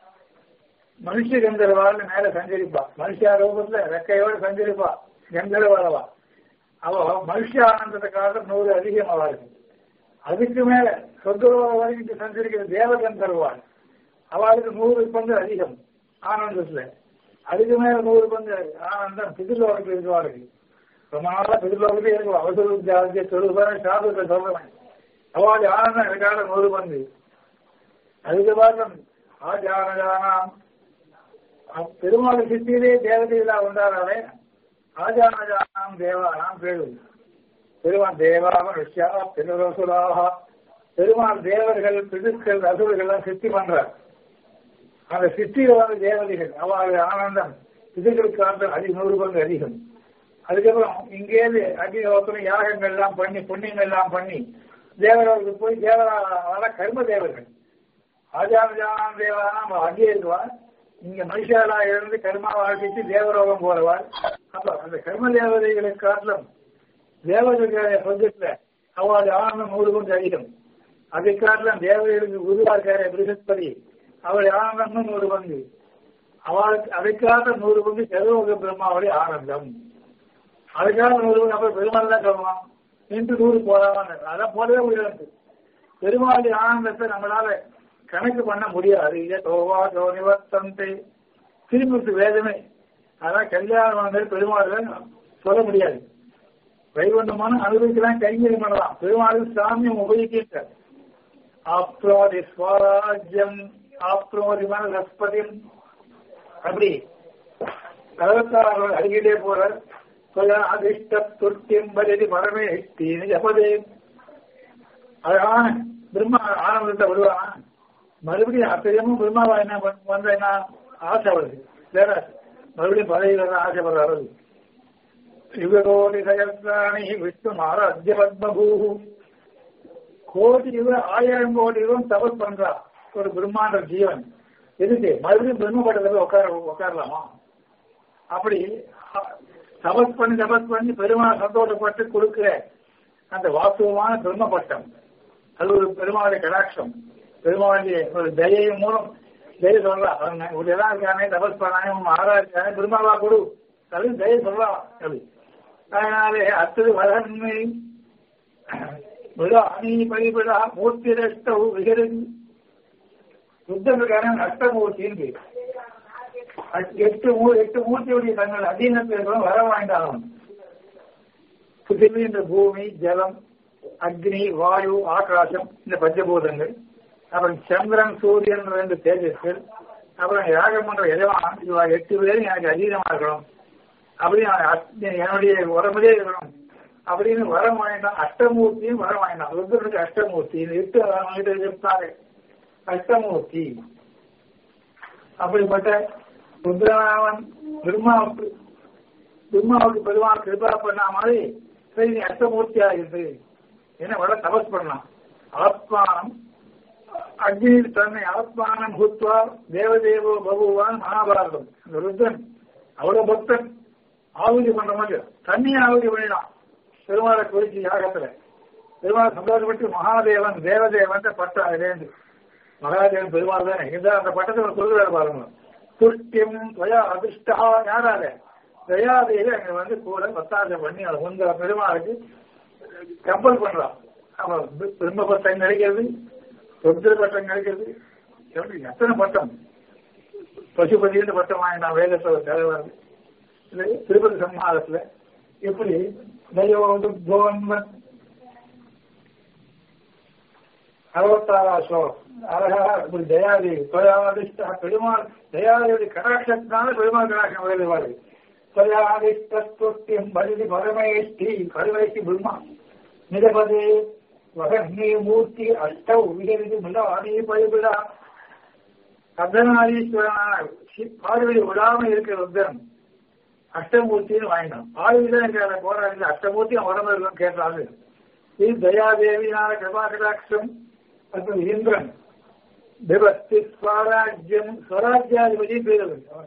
மனுஷ கந்தரவாள் மேல சஞ்சரிப்பா மனுஷா ரூபத்துல ரெக்கையோட சஞ்சரிப்பா கந்தரவாளவா அவ மனுஷ ஆனந்தத்துக்காக நூறு அதிகம் அவா இருக்கு அதுக்கு மேல சொந்தரோக வரைக்கும் சஞ்சரிக்கிற தேவகந்தர்வாள் அவளுக்கு நூறு பங்கு அதிகம் ஆனந்தத்துல அதுக்கு மேல நூறு பங்கு ஆனந்தம் பிதிர்லோகத்தில் இருக்குவாருக்கு ரொம்ப நாளா பிதிர்லோகத்திலே இருக்கும் அவசர ஜாதிய சொல்லுவாரு சாதத்தை சொல்றேன் அவளுடைய ஆனந்தம் எனக்காக நூறு பங்கு அதுக்கு பாருங்க ஆஜானஜானாம் பெருமாள் சித்தியிலே தேவதைகளா உண்டாராலே ஆஜானஜானாம் தேவானாம் பேரு பெருமாள் தேவா மனுஷா பின்னரசுலாக பெருமாள் தேவர்கள் பிதுக்கள் அசுரர்கள் எல்லாம் சித்தி பண்றார் அந்த சித்தியில வந்து தேவதைகள் அவருடைய ஆனந்தம் பிதுக்களுக்கு ஆற்றல் அதி நூறு பங்கு அதிகம் அதுக்கப்புறம் இங்கேருந்து அக்னிஹோத்திரம் யாகங்கள் எல்லாம் பண்ணி புண்ணியங்கள் எல்லாம் பண்ணி தேவர்களுக்கு போய் தேவரால கர்ம தேவர்கள் ஆஜானஜானாம் தேவானாம் அங்கே இருக்குவார் இங்க மனுஷாலா இருந்து கர்மா வாழ்க்கைக்கு தேவரோகம் போறவாள் அப்ப அந்த கர்ம தேவதைகளுக்கு காட்டிலும் தேவதைகளுடைய சப்ஜெக்ட்ல அவள் ஆனந்தம் நூறு கொண்டு அதிகம் அதை காட்டிலும் தேவதைகளுக்கு குருவா இருக்காரு பிருகஸ்பதி அவள் ஆனந்தம் நூறு பங்கு அவளுக்கு அதைக்காக நூறு பங்கு சதுரோக பிரம்மாவுடைய ஆனந்தம் அதுக்காக நூறு பங்கு அப்புறம் பெருமாள் தான் சொல்லலாம் இன்று நூறு போறாங்க அதான் போடவே முடியாது பெருமாளுடைய ஆனந்தத்தை நம்மளால கணக்கு பண்ண முடியாது தோவா தோ நிவர்த்தந்தை திருமூர்த்தி வேதமே அதான் கல்யாணம் வந்து பெருமாள் சொல்ல முடியாது வைகுண்டமான அனுபவிக்கலாம் கைங்கரியம் பண்ணலாம் பெருமாள் சாமியம் உபயோகிக்கிறார் ஆப்ரோதி ஸ்வராஜ்யம் ஆப்ரோதிமான லஸ்பதியம் அப்படி கலகத்தாரர்கள் அருகிலே போறார் கொஞ்சம் அதிர்ஷ்ட துர்த்தியம் பரதி பரமே தீனி ஜபதே அழகான பிரம்மா ஆனந்தத்தை விடுவான் மறுபடியும் அப்பயமும் பிரம்மாவா என்ன வந்த என்ன ஆசை வருது வேற மறுபடியும் பதவியில் தான் ஆசைப்படுறாரு யுககோடி சகசிராணி விஷ்ணு ஆராத்திய பத்மபூஹு கோடி யுக ஆயிரம் கோடி யுகம் தபஸ் பண்றா ஒரு பிரம்மாண்ட ஜீவன் எதுக்கு மறுபடியும் பிரம்மபட்டத்தில் உட்கார உட்காரலாமா அப்படி தபஸ் பண்ணி தபஸ் பண்ணி பெருமாள் சந்தோஷப்பட்டு கொடுக்கிற அந்த வாஸ்தவமான பிரம்ம பட்டம் அது ஒரு பெருமாளுடைய கடாட்சம் பெருமாளுடைய ஒரு தயையின் மூலம் தய சொல்லலாம் அவங்க இப்படியெல்லாம் இருக்கானே தபஸ் பண்ணானே ஆறா இருக்கானே பெருமாளா கொடு அது தய சொல்லலாம் அது அதனாலே அத்தது வளர்மை விழா அணி பரிவிழா மூர்த்தி நஷ்டம் விகரதி புத்தனுக்கான நஷ்டமூர்த்தின்னு பேர் எட்டு எட்டு மூர்த்தியுடைய தங்கள் அதீனத்தில் வர வேண்டாம் பிருத்திவி இந்த பூமி ஜலம் அக்னி வாயு ஆகாசம் இந்த பஞ்சபூதங்கள் அப்புறம் சந்திரன் சூரியன் ரெண்டு தேஜஸ்கள் அப்புறம் யாகம் பண்ற எஜமான் இவா எட்டு பேரும் எனக்கு அதீதமா இருக்கணும் அப்படின்னு என்னுடைய உடம்புலே இருக்கணும் அப்படின்னு வரம் வாங்கினான் அஷ்டமூர்த்தியும் வரம் வாங்கினான் ருத்ரனுக்கு அஷ்டமூர்த்தி எட்டு இருப்பாரு அஷ்டமூர்த்தி அப்படிப்பட்ட ருத்ரநாமன் பிரம்மாவுக்கு பிரம்மாவுக்கு பெருமாள் கிருபா பண்ண மாதிரி சரி நீ அஷ்டமூர்த்தி ஆகிட்டு என்ன வட தபஸ் பண்ணலாம் ஆத்மானம் அக்னி தன்னை ஆத்மானம் பூத்வா தேவதேவோ பகுவான் மகாபாரதம் இந்த ருத்ரன் அவ்வளவு பக்தன் ஆகுதி பண்ற மாதிரி தண்ணியை ஆகுதி பண்ணினான் பெருமாளை குறிச்சி யாகத்துல பெருமாள் சந்தோஷப்பட்டு மகாதேவன் தேவதேவன் பட்டம் அதுலேருந்து மகாதேவன் பெருமாள் தானே இருந்தா அந்த பட்டத்தை சொல்லுவார் பாருங்க துஷ்டியம் துவயா அதிர்ஷ்டா யாரால தயாதேவி அங்க வந்து கூட பத்தாசம் பண்ணி அதை வந்து பெருமாளுக்கு கம்பல் பண்றான் அப்ப பிரம்ம பட்டம் கிடைக்கிறது ருத்ர பட்டம் கிடைக்கிறது எப்படி எத்தனை பட்டம் பசுபதினு பட்டம் வாங்கினான் வேதத்தை கதை வருது இது திருப்பதி சம்ஹாரத்துல எப்படி தயோதுத்வோன்வன் அறுபத்தாறா ஸ்லோகம் அழகா இப்படி தயாதேவி தொயாதிஷ்டா பெருமாள் தயாதேவி கடாட்சத்தினால பெருமாள் கடாட்சம் வருவாரு தொயாதிஷ்டியம் பரிதி பரமேஷ்டி கருவைக்கு பிரம்மா நிரபதே வகன்னி மூர்த்தி அஷ்ட உயிரிது மில ஆதி பழிவிழா கர்தனாதீஸ்வரனான பார்வதி விடாம இருக்கிற ருத்ரன் அஷ்டமூர்த்தின்னு வாங்கினான் ஆயுத போராடி அஷ்டமூர்த்தி உடம்பு இருக்கும் கேட்டாங்க இது தயாதேவியான கிருபா கடாட்சம் அப்புறம் இந்திரன் விபத்தி ஸ்வராஜ்யம் ஸ்வராஜ்யாதிபதி பேர் அவன்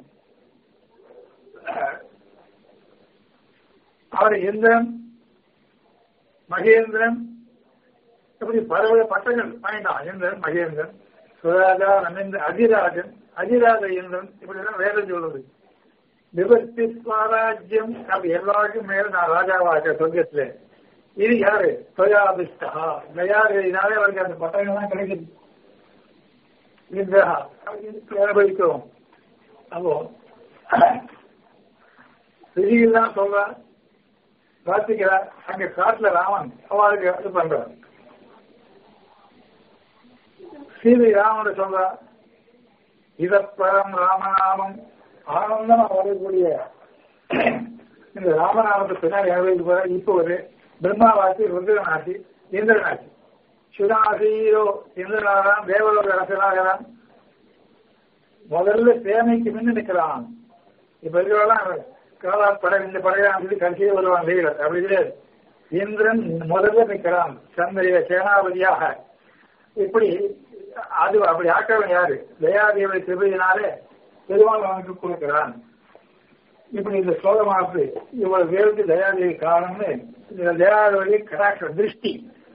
அவர் இந்திரன் மகேந்திரன் இப்படி பல பட்டங்கள் வாங்கினான் இந்திரன் மகேந்திரன் சுராஜா ரமேந்திர அதிராஜன் அதிராஜ இந்திரன் இப்படி எல்லாம் வேதம் சொல்லுது விபத்தி ஸ்வராஜ்யம் அப்படி எல்லாருக்கும் மேல நான் ராஜாவாக சொர்க்கத்துல இது யாரு தொயாதிஷ்டா தயாரினாலே அவருக்கு அந்த பட்டங்கள் தான் கிடைக்குது இந்திரா அனுபவிக்கிறோம் அப்போ ரிஷிகள் தான் சொல்றா பிரார்த்திக்கிறா அங்க காட்டுல ராமன் அவளுக்கு இது பண்றார் சீதை ராமன் சொல்றா இதப்பரம் ராமநாமம் ஆனந்தமா வரக்கூடிய இந்த ராமநாமத்தை பின்னாடி அனுபவிக்க போற இப்போ ஒரு பிரம்மாவாசி ருத்ரனாசி இந்திரனாசி சுதாசீரோ இந்திரனாகிறான் தேவலோக அரசனாகிறான் முதல்ல சேனைக்கு முன்னு நிற்கிறான் இப்ப இருக்கிறவெல்லாம் காலா படை இந்த படையான்னு சொல்லி கடைசியில் வருவான் வீரர் அப்படி கிடையாது இந்திரன் முதல்ல நிற்கிறான் சந்திர சேனாபதியாக இப்படி அது அப்படி ஆக்கவன் யாரு தயாதேவி திருப்பதினாலே பெருமாள் அவனுக்கு கொடுக்கிறான் இப்படி இந்த ஸ்லோகமானது இவ்வளவு பேருக்கு தயாதேவி காரணம்னு தயாதேவி கடாட்ச திருஷ்டி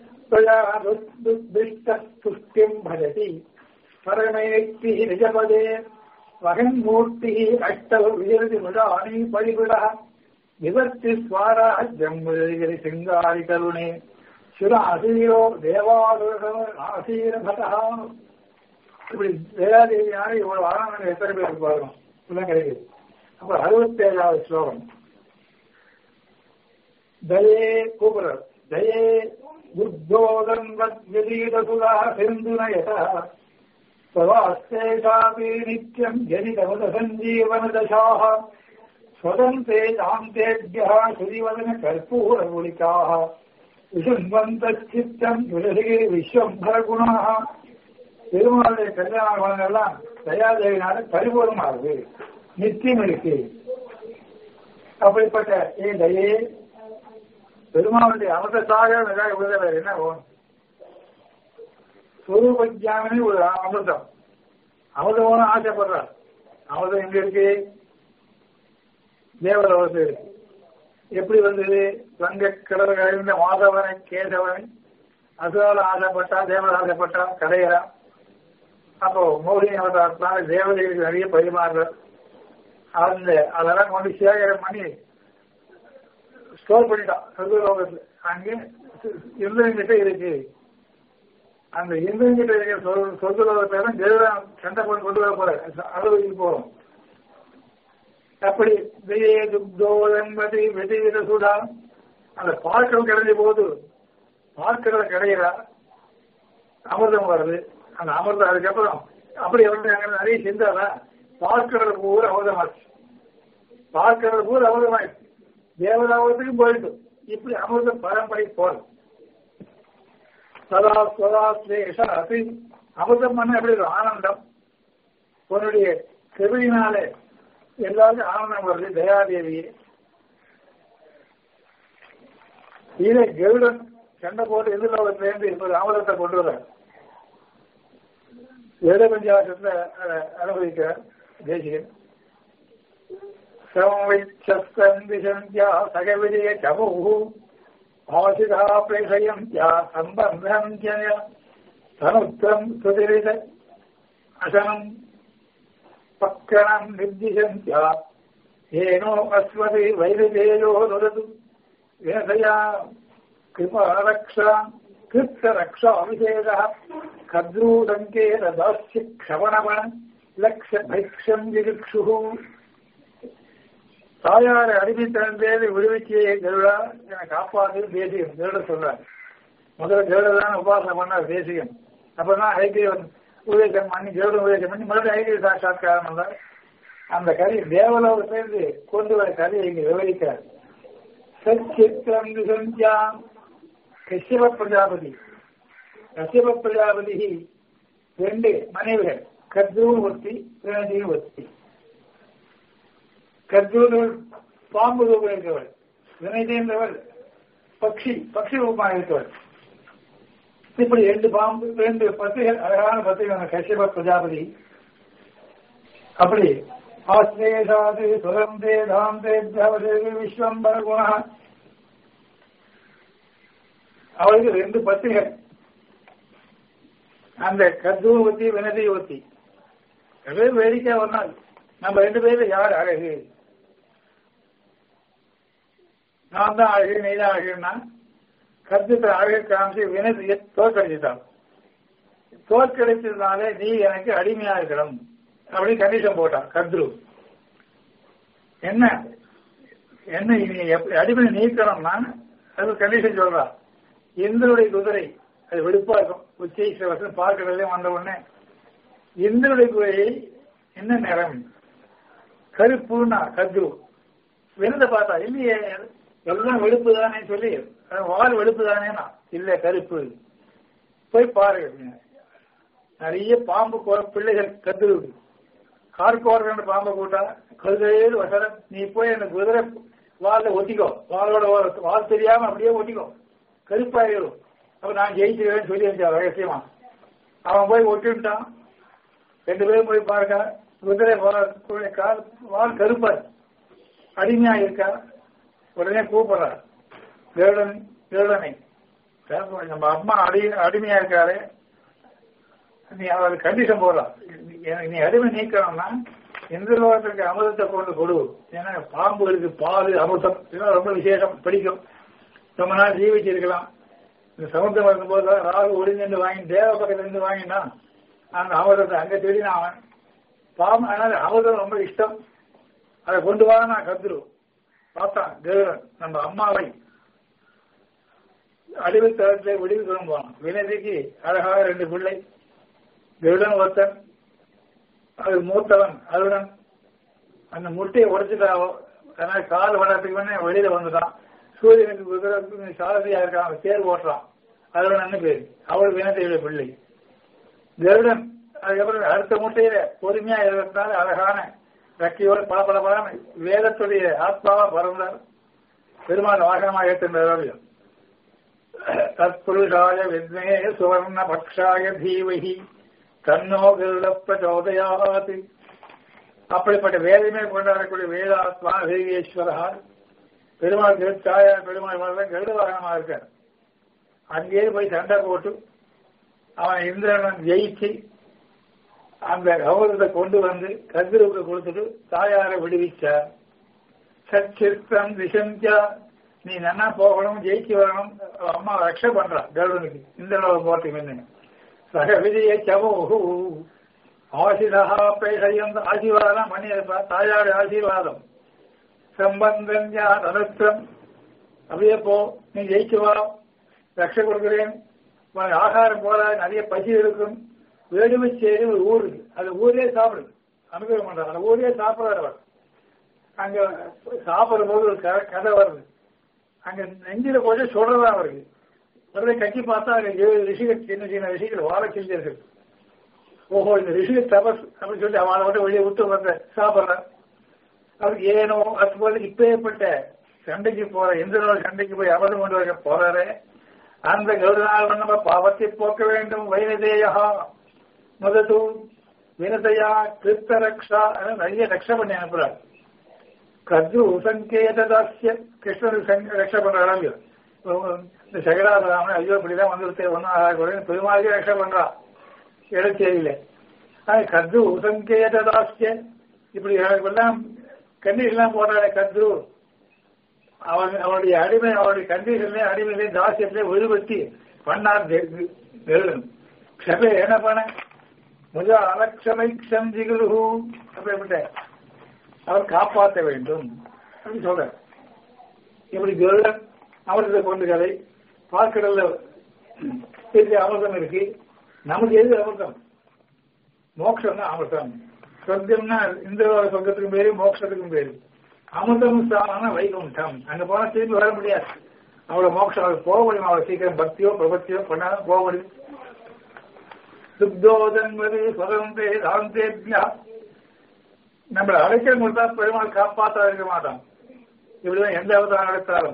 துஷ்டியம் பஜதி பரமேக்தி நிஜபதே வகன்மூர்த்தி அஷ்டவ விஜயதி விடாணி பழிவிட விபத்தி ஸ்வாராஜ்யம் சிங்காரி கருணே சுர அசீரோ தேவாசீரபதா இப்படி தேவாதேவியான இவ்வளவு ஆனந்தம் எத்தனை பேருக்கு பாருங்க இதெல்லாம் கிடைக்குது அப்ப அறுபத்தி ஏழாவது ஸ்லோகம் தயே கூப்பிடுறார் தயே புத்தோதன் வத்யதீதசுதா சிந்துநயதா स्ववास्तेषापि नित्यम् जनितवत सञ्जीवनदशाः स्वदन्ते दान्तेभ्यः श्रीवदन कर्पूरगुलिकाः விசும்பந்தச்சித்தம் விலகி விஸ்வம்பரகுணாக பெருமாளுடைய கல்யாண குணங்கள்லாம் தயாதேவினால பரிபூர்ணமாகுது நித்தியம் இருக்கு அப்படிப்பட்ட ஏ தயே பெருமாளுடைய அமிர்தத்தாக விழுதவர் என்ன ஸ்வரூப ஜானமே ஒரு அமிர்தம் அமிர்தமான ஆசைப்படுறார் அமிர்தம் எங்க இருக்கு தேவலோகத்தில் இருக்கு எப்படி வந்தது வங்க கடல் கழிந்த மாதவனை கேசவனை அசுரால ஆசைப்பட்டா தேவன் ஆசைப்பட்டா கடையறா அப்போ மோகினி அவதாரத்தினால தேவதைகளுக்கு நிறைய பரிமாறுறார் அந்த அதெல்லாம் கொண்டு சேகரம் பண்ணி ஸ்டோர் பண்ணிட்டான் சொர்க்கலோகத்தில் அங்கே இருந்தவங்கிட்ட இருக்கு அந்த இந்திரங்கிட்ட இருக்கிற சொல் சொர்க்கலோகத்தை தேவதான் சண்டை போட்டு கொண்டு வர போற அளவுக்கு போறோம் அப்படி விஜய துக்தோ என்பது வெதிவித சுடா அந்த பார்க்கல் கிடைஞ்ச போது பார்க்கல கிடைகிறா அமிர்தம் வருது அந்த அமிர்தம் அதுக்கப்புறம் அப்படி வந்து அங்க நிறைய செஞ்சாதா பார்க்கிறது பூரா அமுதமாச்சு பார்க்கிறது பூரா அமுதமாயிடுச்சு தேவதாபத்துக்கும் போயிட்டு இப்படி அமிர்த பரம்பரை போறது சதா சதா ஸ்லேஷா அது அமிர்தம் பண்ண எப்படி ஒரு ஆனந்தம் உன்னுடைய செவியினாலே எல்லாருக்கும் ஆனந்தம் வருது தயாதேவியே இதை கருடன் சண்டை போட்டு எதிர்லோகத்திலேருந்து இப்போது அமிர்தத்தை கொண்டு வர வேத பஞ்சாசத்துல அனுபவிக்கிறார் தேசிகன் சம்விச்சந்திசந்தியா சகவிஜய சமூ ஆசிதா பிரேஷயந்தியா சம்பந்தம் ஜய தனுத்தம் சுதிரித அசனம் பக்கணம் நிர்திசந்தியா ஏனோ அஸ்வதி வைரதேயோ நுரது வேதயா கிருபாரக்ஷா கிருத்தரக்ஷா அபிஷேக கத்ரூடங்கேன தாஸ்ய க்ஷவணமண லக்ஷ பைக்ஷம் விருக்ஷு தாயாரை அடிமைத்தனந்தேது விடுவிச்சியை கருடா என காப்பாது தேசியம் கருட சொல்றார் முதல்ல கருடதான் உபாசனை பண்ணார் தேசியம் அப்பதான் ஐக்கியவன் உபதேசம் பண்ணி கருட உபதேசம் பண்ணி மறுபடியும் ஐக்கிய சாட்சாத்காரம் வந்தார் அந்த கதை தேவலோகத்திலிருந்து கொண்டு வர கதையை இங்கு விவரிக்கிறார் சச்சித்திரம் சந்தியாம் கஷ்யப பிரஜாபதி கஷ்யப பிரஜாபதி ரெண்டு மனைவிகள் கர்ஜூன் ஒத்தி பிரேண்டியும் ஒத்தி கர்ஜூன் பாம்பு ரூபம் இருக்கவள் வினைதேந்தவள் பக்ஷி பக்ஷி ரூபமாக இருக்கவள் இப்படி ரெண்டு பாம்பு ரெண்டு பத்திகள் அழகான பத்திகள் கஷ்யப பிரஜாபதி அப்படி ஆஸ்ரேஷாது சுரந்தே தாந்தே தேவதேவி விஸ்வம்பர குணா அவளுக்கு ரெண்டு பத்திரிகள் அந்த கர்தூவத்தி வினதிவத்தி அதே வேடிக்கை ஒரு நாள் நம்ம ரெண்டு பேரும் யார் அழகு நான் தான் அழகு நீ தான் அழகுன்னா கர்த்தத்தை அழகு காமிச்சு வினதியை தோற்கடிச்சுட்டான் தோற்கடிச்சதுனாலே நீ எனக்கு அடிமையா இருக்கணும் அப்படின்னு கண்டிஷன் போட்டான் கத்ரு என்ன என்ன நீ எப்படி அடிமை நீக்கணும்னா அது கண்டிஷன் சொல்றா இந்திரனுடைய குதிரை அது வெடுப்பா இருக்கும் உச்சை வருஷம் பார்க்கறதே வந்த உடனே இந்திரனுடைய குதிரை என்ன நிறம் கருப்புன்னா கத்ரு விருந்த பார்த்தா இல்லையே எல்லாம் வெளுப்பு தானே சொல்லி வால் வெளுப்பு தானேனா இல்ல கருப்பு போய் பாருங்க நிறைய பாம்பு பிள்ளைகள் கத்துரு கார்கோர் பாம்பை கூட்டா கழுதையில் வசர நீ போய் அந்த குதிரை வால்ல ஒட்டிக்கோ வாலோட வால் தெரியாம அப்படியே ஒட்டிக்கோ கருப்பாயிரும் அப்ப நான் ஜெயிச்சிருவேன் சொல்லி வச்சா ரகசியமா அவன் போய் ஒட்டிட்டான் ரெண்டு பேரும் போய் பார்க்க குதிரை கால் வால் கருப்பா அடிமையா இருக்கா உடனே கூப்பிடுறார் கேடன் கேடனை நம்ம அம்மா அடி அடிமையா இருக்காரு நீ அவர் கண்டிஷன் போடுறான் நீ அடிமை நீக்கணும்னா எந்த லோகத்திற்கு அமிர்தத்தை கொண்டு கொடு ஏன்னா பாம்புகளுக்கு பால் அமிர்தம் இதெல்லாம் ரொம்ப விசேஷம் பிடிக்கும் ரொம்ப நாள் ஜீவிச்சிருக்கலாம் இந்த சமுத்திரம் வரும்போது ராகு ஒளிஞ்சு வாங்கி தேவ பக்கத்துல இருந்து வாங்கினா அந்த அமிர்தத்தை அங்க தெரியும் அவன் பாம்பு அதனால அமிர்தம் ரொம்ப இஷ்டம் அதை கொண்டு வா நான் கத்துரு பார்த்தான் தேவன் நம்ம அம்மாவை அடிவு தளத்திலே விடுவி விரும்புவான் வினதிக்கு அழகாக ரெண்டு பிள்ளை கருடன் ஒருத்தன் அது மூத்தவன் அருடன் அந்த முட்டையை உடைச்சிட்டாவோ அதனால கால் வளர்த்துக்கு வெளியில வந்துட்டான் சூரியனுக்கு குதிரை சாரதியா இருக்கான் அவன் தேர் ஓட்டுறான் அருடன் பேரு அவள் வினதையுடைய பிள்ளை கருடன் அதுக்கப்புறம் அடுத்த முட்டையில பொறுமையா இருக்கிறதுனால அழகான ரக்கியோடு பல பல பல வேதத்துடைய ஆத்மாவா பறந்தார் பெருமாள் வாகனமாக ஏற்றிருந்தார் தத்புருஷாய வித்மே சுவர்ண பக்ஷாய தீவகி தன்னோ கருட பிரச்சோதயாத் அப்படிப்பட்ட வேதமே கொண்டாடக்கூடிய வேதாத்மா தேவியேஸ்வரா பெருமாள் திருத்தாய பெருமாள் வரலாம் கருட வாகனமா இருக்கார் அங்கேயே போய் சண்டை போட்டு அவன் இந்திரன் ஜெயிச்சு அந்த கௌரவத்தை கொண்டு வந்து கதிரவுக்கு கொடுத்துட்டு தாயாரை விடுவிச்சார் சச்சித்தம் திசந்தியா நீ நன்னா போகணும் ஜெயிச்சு வரணும் அம்மா ரக்ஷ பண்றா கருடனுக்கு இந்த போட்டு முன்ன சக விதியை சமூகு ஆசிதா பேசையும் ஆசீர்வாதம் பண்ணியிருப்பா தாயார் ஆசீர்வாதம் சம்பந்தம் யார் அனுத்திரம் அப்படியே போ நீ ஜெயிச்சு வா ரக்ஷ கொடுக்கிறேன் ஆகாரம் போல நிறைய பசி இருக்கும் வேடுமைச்சேரி ஒரு ஊர் இருக்கு அது ஊரே சாப்பிடுது அனுபவம் பண்றாங்க அந்த ஊரே சாப்பிடாரு அவர் அங்க சாப்பிடும் போது ஒரு க- கதை வருது அங்க நெஞ்சில கொஞ்சம் சுடறதா அவருக்கு உடனே கட்டி பார்த்தா அங்க ஏழு ரிஷிகள் சின்ன சின்ன ரிஷிகள் வாழ செஞ்சிருக்கு ஓஹோ இந்த ரிஷிகள் தபஸ் அப்படின்னு சொல்லி அவளை மட்டும் வெளியே விட்டு வந்த சாப்பிடுறான் அவருக்கு ஏனோ அது போல இப்பேற்பட்ட சண்டைக்கு போற இந்திரனோட சண்டைக்கு போய் அபதம் கொண்டு வர போறாரு அந்த கௌரவ நம்ம பாவத்தை போக்க வேண்டும் வைனதேயா முதது வினதையா கிருத்த ரக்ஷா நிறைய ரக்ஷா பண்ணி அனுப்புறாரு கத்ரு சங்கேதாசிய கிருஷ்ணனுக்கு சங்க ரக்ஷா பண்றாங்க இல்லையோ? இந்த சகராமன் ஐயோ இப்படிதான் வந்து ஒன்னும் ஆகக்கூடாது பெருமாளுக்கே ரக்ஷா பண்றா இடச்சேரியில ஆனா கத்ரு சங்கேதாசிய இப்படி எல்லாம் கண்ணீர்லாம் போடுறாரு கத்ரு அவன் அவனுடைய அடிமை அவனுடைய கண்டிஷன்லயே அடிமையிலே தாசியத்திலே ஒழுபத்தி பண்ணார் நெருடன் க்ஷபே என்ன பண்ண முதல் அலட்சமை சந்திகுரு அப்படிப்பட்ட அவர் காப்பாற்ற வேண்டும் அப்படின்னு சொல்ற இப்படி கருடன் அமிர்தத்தை கொண்டு கதை பார்க்கடல்ல பெரிய அமிர்தம் இருக்கு நமக்கு எது அமிர்தம் மோட்சம் தான் அமிர்தம் சொர்க்கம்னா இந்த சொர்க்கத்துக்கும் பேரு மோட்சத்துக்கும் பேரு அமிர்தம் சாமான வைகுண்டம் அங்க போனா திரும்பி வர முடியாது அவ்வளவு மோட்சம் அவளுக்கு போக முடியும் அவ்வளவு சீக்கிரம் பக்தியோ பிரபத்தியோ பண்ணாலும் போக முடியும் சுப்தோதன்பது சுதந்திரே தாந்தேபியா நம்மளை அழைக்க கொடுத்தா பெருமாள் காப்பாற்ற இருக்க மாட்டான் இப்படிதான் எந்த அவதாரம் நடத்தாலும்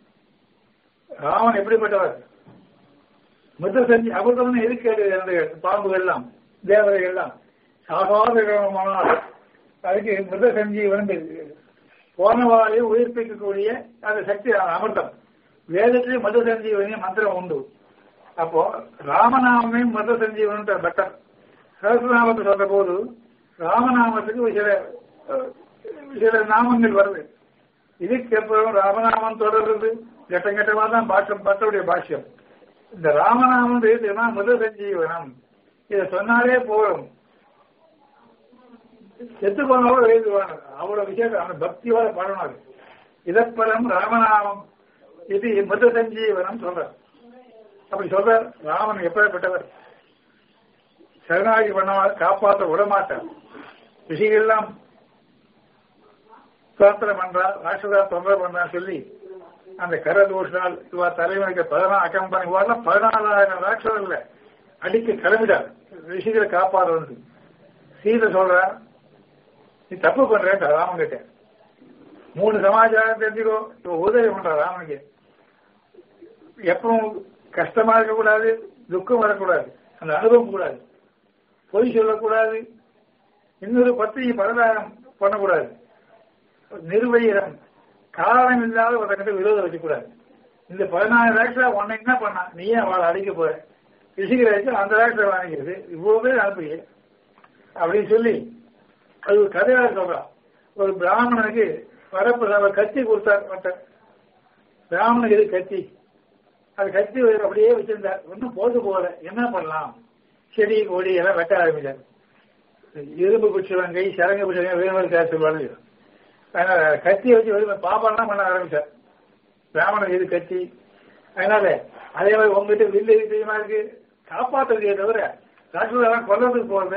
ராமன் எப்படிப்பட்டவர் மிருத செஞ்சு அமிர்தம்னு எதுக்கு அந்த பாம்புகள் எல்லாம் தேவதைகள் எல்லாம் சாகாதமானால் அதுக்கு மிருத சஞ்சீவனம் இருக்கு. போன வாழையும் உயிர்ப்பிக்கக்கூடிய அந்த சக்தி அமிர்தம் வேதத்திலே மது சஞ்சீவனி மந்திரம் உண்டு அப்போ ராமநாமே மது சஞ்சீவன் பெட்டர் சகசிரநாமத்தை சொல்ற போது ராமநாமத்துக்கு சில அஹ், சில நாமங்கள் வருது இதுக்கு அப்புறம் ராமநாமம் தொடர்றது கட்டம் கட்டமா தான் பாஷ்யம் பட்டவுடைய பாஷ்யம் இந்த ராமநாமம் எழுதுனா மது சஞ்சீவனம் இதை சொன்னாலே போதும் செத்து போனவங்க எழுதுவாங்க அவ்வளவு விஷயம் அந்த பக்தியோட பாடணும் அது இதப்பரம் ராமநாமம் இது மது சஞ்சீவனம் சொல்ற அப்படி சொல்ற ராமன் எப்பேற்பட்டவர் சரணாகி பண்ணவால் காப்பாற்ற விடமாட்டார் ரிஷிகள்லாம் பிரார்த்தனை பண்றா ராட்சதா தொந்தரவு பண்றா சொல்லி அந்த கரதோஷால் இவா தலைவனுக்கு பதினாறு அக்கம்பன் இவாரெல்லாம் பதினாலாயிரம் ராட்சதர்ல அடிக்க கிளம்பிட்டார் ரிஷிகளை காப்பாற்ற வந்து சீதை சொல்றா நீ தப்பு பண்றேன் ராமன் கிட்ட மூணு சமாச்சாரம் தெரிஞ்சுக்கோ இவ உதவி பண்ற ராமனுக்கு எப்பவும் கஷ்டமா இருக்கக்கூடாது துக்கம் வரக்கூடாது அந்த அனுபவம் கூடாது பொய் சொல்லக்கூடாது இன்னொரு பத்தி பரதாரம் பண்ணக்கூடாது நிர்வயிரம் காரணம் இல்லாத ஒருத்தங்கிட்ட விரோதம் வச்சுக்கூடாது இந்த பதினாறு லேக்ஸா உன்னை என்ன பண்ணா நீயே அவளை அடிக்க போற ரிஷிகராஜ் அந்த லேக்ஸை வாங்கிக்கிறது இவ்வளவு பேர் அனுப்புங்க அப்படின்னு சொல்லி அது ஒரு கதையாக சொல்றான் ஒரு பிராமணனுக்கு வரப்பு அவர் கத்தி கொடுத்தார் ஒருத்தர் பிராமணனுக்கு இது கத்தி அது கத்தி அப்படியே வச்சிருந்தார் ஒன்றும் போது போகல என்ன பண்ணலாம் செடி கொடி எல்லாம் வெட்ட ஆரம்பிச்சார் இரும்பு பிடிச்சவன் கை சரங்க பிடிச்சவங்க வேணுமதி காசு சொல்லுவாங்க அதனால கத்தியை வச்சு வெறும் பாப்பாலாம் பண்ண ஆரம்பிச்சார் பிராமணன் இது கத்தி அதனால அதே மாதிரி உங்ககிட்ட வில்லு தெரியுமா இருக்கு காப்பாற்றுறதே தவிர ராட்சதெல்லாம் கொல்றதுக்கு போறது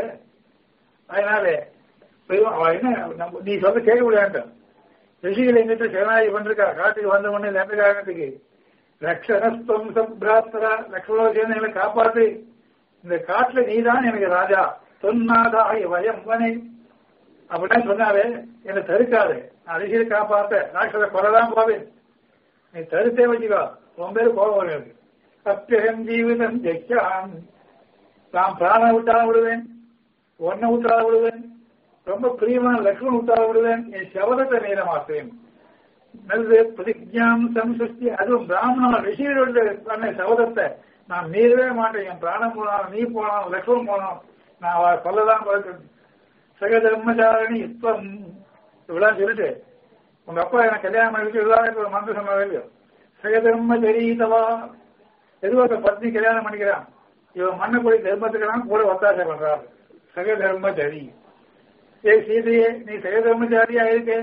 அதனால பெரும் அவ என்ன நம்ம நீ சொல்ல கேட்க முடியாது ரிஷிகள் எங்கிட்ட சரணாகி பண்றா காட்டுக்கு வந்த உடனே எந்த காரணத்துக்கு லட்சணஸ்தம் சப்ராத்தரா லட்சண சேர்ந்தங்களை காப்பாத்து இந்த காட்டுல நீதான் எனக்கு ராஜா தொன்னாதாய் வயம் வனை அப்படின்னா சொன்னாலே என்னை தடுக்காது நான் ரிஷியை காப்பாத்த ராட்சத கொலைதான் போவேன் நீ தடுத்தே வச்சுக்கோ உன் பேரு கோபம் வரும் எனக்கு அப்பியம் ஜீவிதம் ஜெயிக்கான் நான் பிராணம் விட்டாலும் விடுவேன் ஒன்ன விட்டாலும் விடுவேன் ரொம்ப பிரியமான லக்ஷ்மண் விட்டாலும் விடுவேன் என் சபதத்தை நேர மாற்றேன் நல்லது பிரதிஜாம் சம்சுஷ்டி அதுவும் பிராமண ரிஷிகளோட பண்ண சபதத்தை நான் மீறவே மாட்டேன் என் பிராணம் போனாலும் நீ போனாலும் லக்ஷ்மண் போனாலும் நான் அவ சொல்லதான் பார்க்கிறேன் சக தர்மச்சாரணி இப்பம் இவ்வளவு சொல்லிட்டு உங்க அப்பா எனக்கு கல்யாணம் பண்ணிட்டு இவ்வளவு ஒரு மந்திரம் சொன்னாவே இல்லையோ சக தர்ம தெரியுதவா எதுவாக பத்னி கல்யாணம் பண்ணிக்கிறான் இவன் மண்ணக்குடி தர்மத்துக்கெல்லாம் கூட ஒத்தாசை பண்றாரு சக தர்மச்சாரி ஏ சீதையே நீ சக தர்மச்சாரியா இருக்க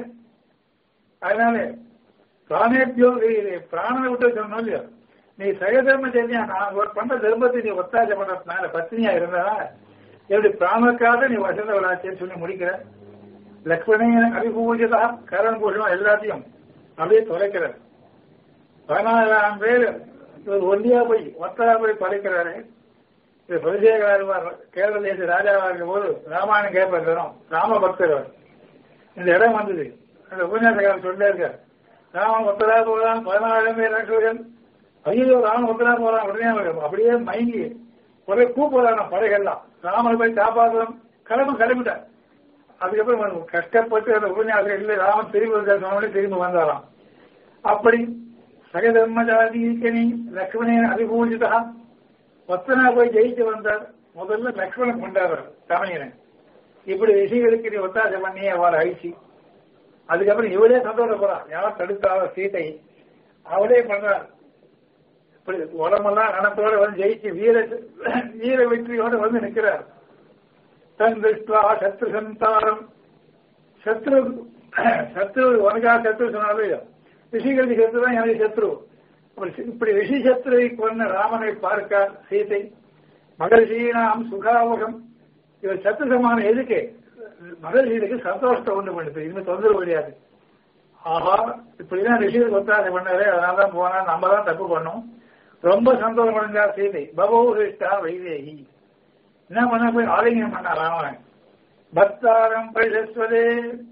அதனால பிராணேபியோ பிராணனை விட்டு சொன்னோம் இல்லையோ நீ சக தர்மச்சாரியா நான் ஒரு பண்ற தர்மத்தை நீ ஒத்தாசை பண்றதுனால பத்னியா இருந்தா எப்படி பிராமக்காக நீ வசந்த விளாச்சின்னு சொல்லி முடிக்கிற லக்ஷ்மணன் அபிபூஜதா கரண் பூஷணம் எல்லாத்தையும் அப்படியே தொலைக்கிறார் பதினாயிரம் பேர் இவர் ஒல்லியா போய் ஒத்தரா போய் படைக்கிறாரு இது பிரதேசகரார் கேரள தேச ராஜாவா இருக்கும் போது ராமாயணம் கேட்பார் தினம் ராம பக்தர் அவர் இந்த இடம் வந்தது அந்த உபன்யாசகாரர் சொல்லிட்டே இருக்கார் ராமன் ஒத்தரா போகிறான் பதினாயிரம் பேர் ராட்சர்கள் ஐயோ ராமன் ஒத்தரா போறான் உடனே அவர் அப்படியே மயங்கி ஒரே கூப்பிடுறாங்க படைகள்லாம் ராமனை போய் காப்பாற்றணும் கிளம்பு கிளம்பிட்டார் அதுக்கப்புறம் கஷ்டப்பட்டு அந்த உபன்யாசம் இல்லை ராமன் திரும்பி சொன்னோடனே திரும்பி வந்தாராம் அப்படி சகதர்மஜாதீக்கனி லக்ஷ்மணன் அபிபூஜிதா ஒத்தனா போய் ஜெயிச்சு வந்தார் முதல்ல லக்ஷ்மணன் கொண்டாடுறார் தமையனை இப்படி ரிஷிகளுக்கு நீ ஒத்தாசை பண்ணி அவளை அழிச்சு அதுக்கப்புறம் இவளே சந்தோஷப்படுறான் யார் தடுத்தாள சீதை அவளே பண்றார் இப்படி உடம்பெல்லாம் கணத்தோட வந்து ஜெயிச்சு வீர வீர வெற்றியோட வந்து நிற்கிறார் தன் திருஷ்டா சத்ரு சந்தாரம் சத்ரு சத்ரு உனக்கா சத்ரு சொன்னாலும் ரிஷிகளுக்கு சத்ரு தான் எனக்கு சத்ரு இப்படி ரிஷி சத்ருவை கொண்ட ராமனை பார்க்க சீதை மகர்ஷீனாம் சுகாவகம் இவர் சத்ரு சமானம் எதுக்கு மகர்ஷிகளுக்கு சந்தோஷத்தை உண்டு பண்ணுது இனிமே தொந்தரவு கிடையாது ஆஹா இப்படிதான் ரிஷிகளுக்கு ஒத்தாசை பண்ணாரு அதனால தான் போனா நம்ம தான் தப்பு பண்ணோம் ரொம்ப சந்தோஷம் அடைஞ்சார் சீதை பகவதிஷ்டா வைதேகி என்ன பண்ண போய் ஆலிங்கம் பண்ண ராமன் பக்தாரம் பரிசஸ்வதே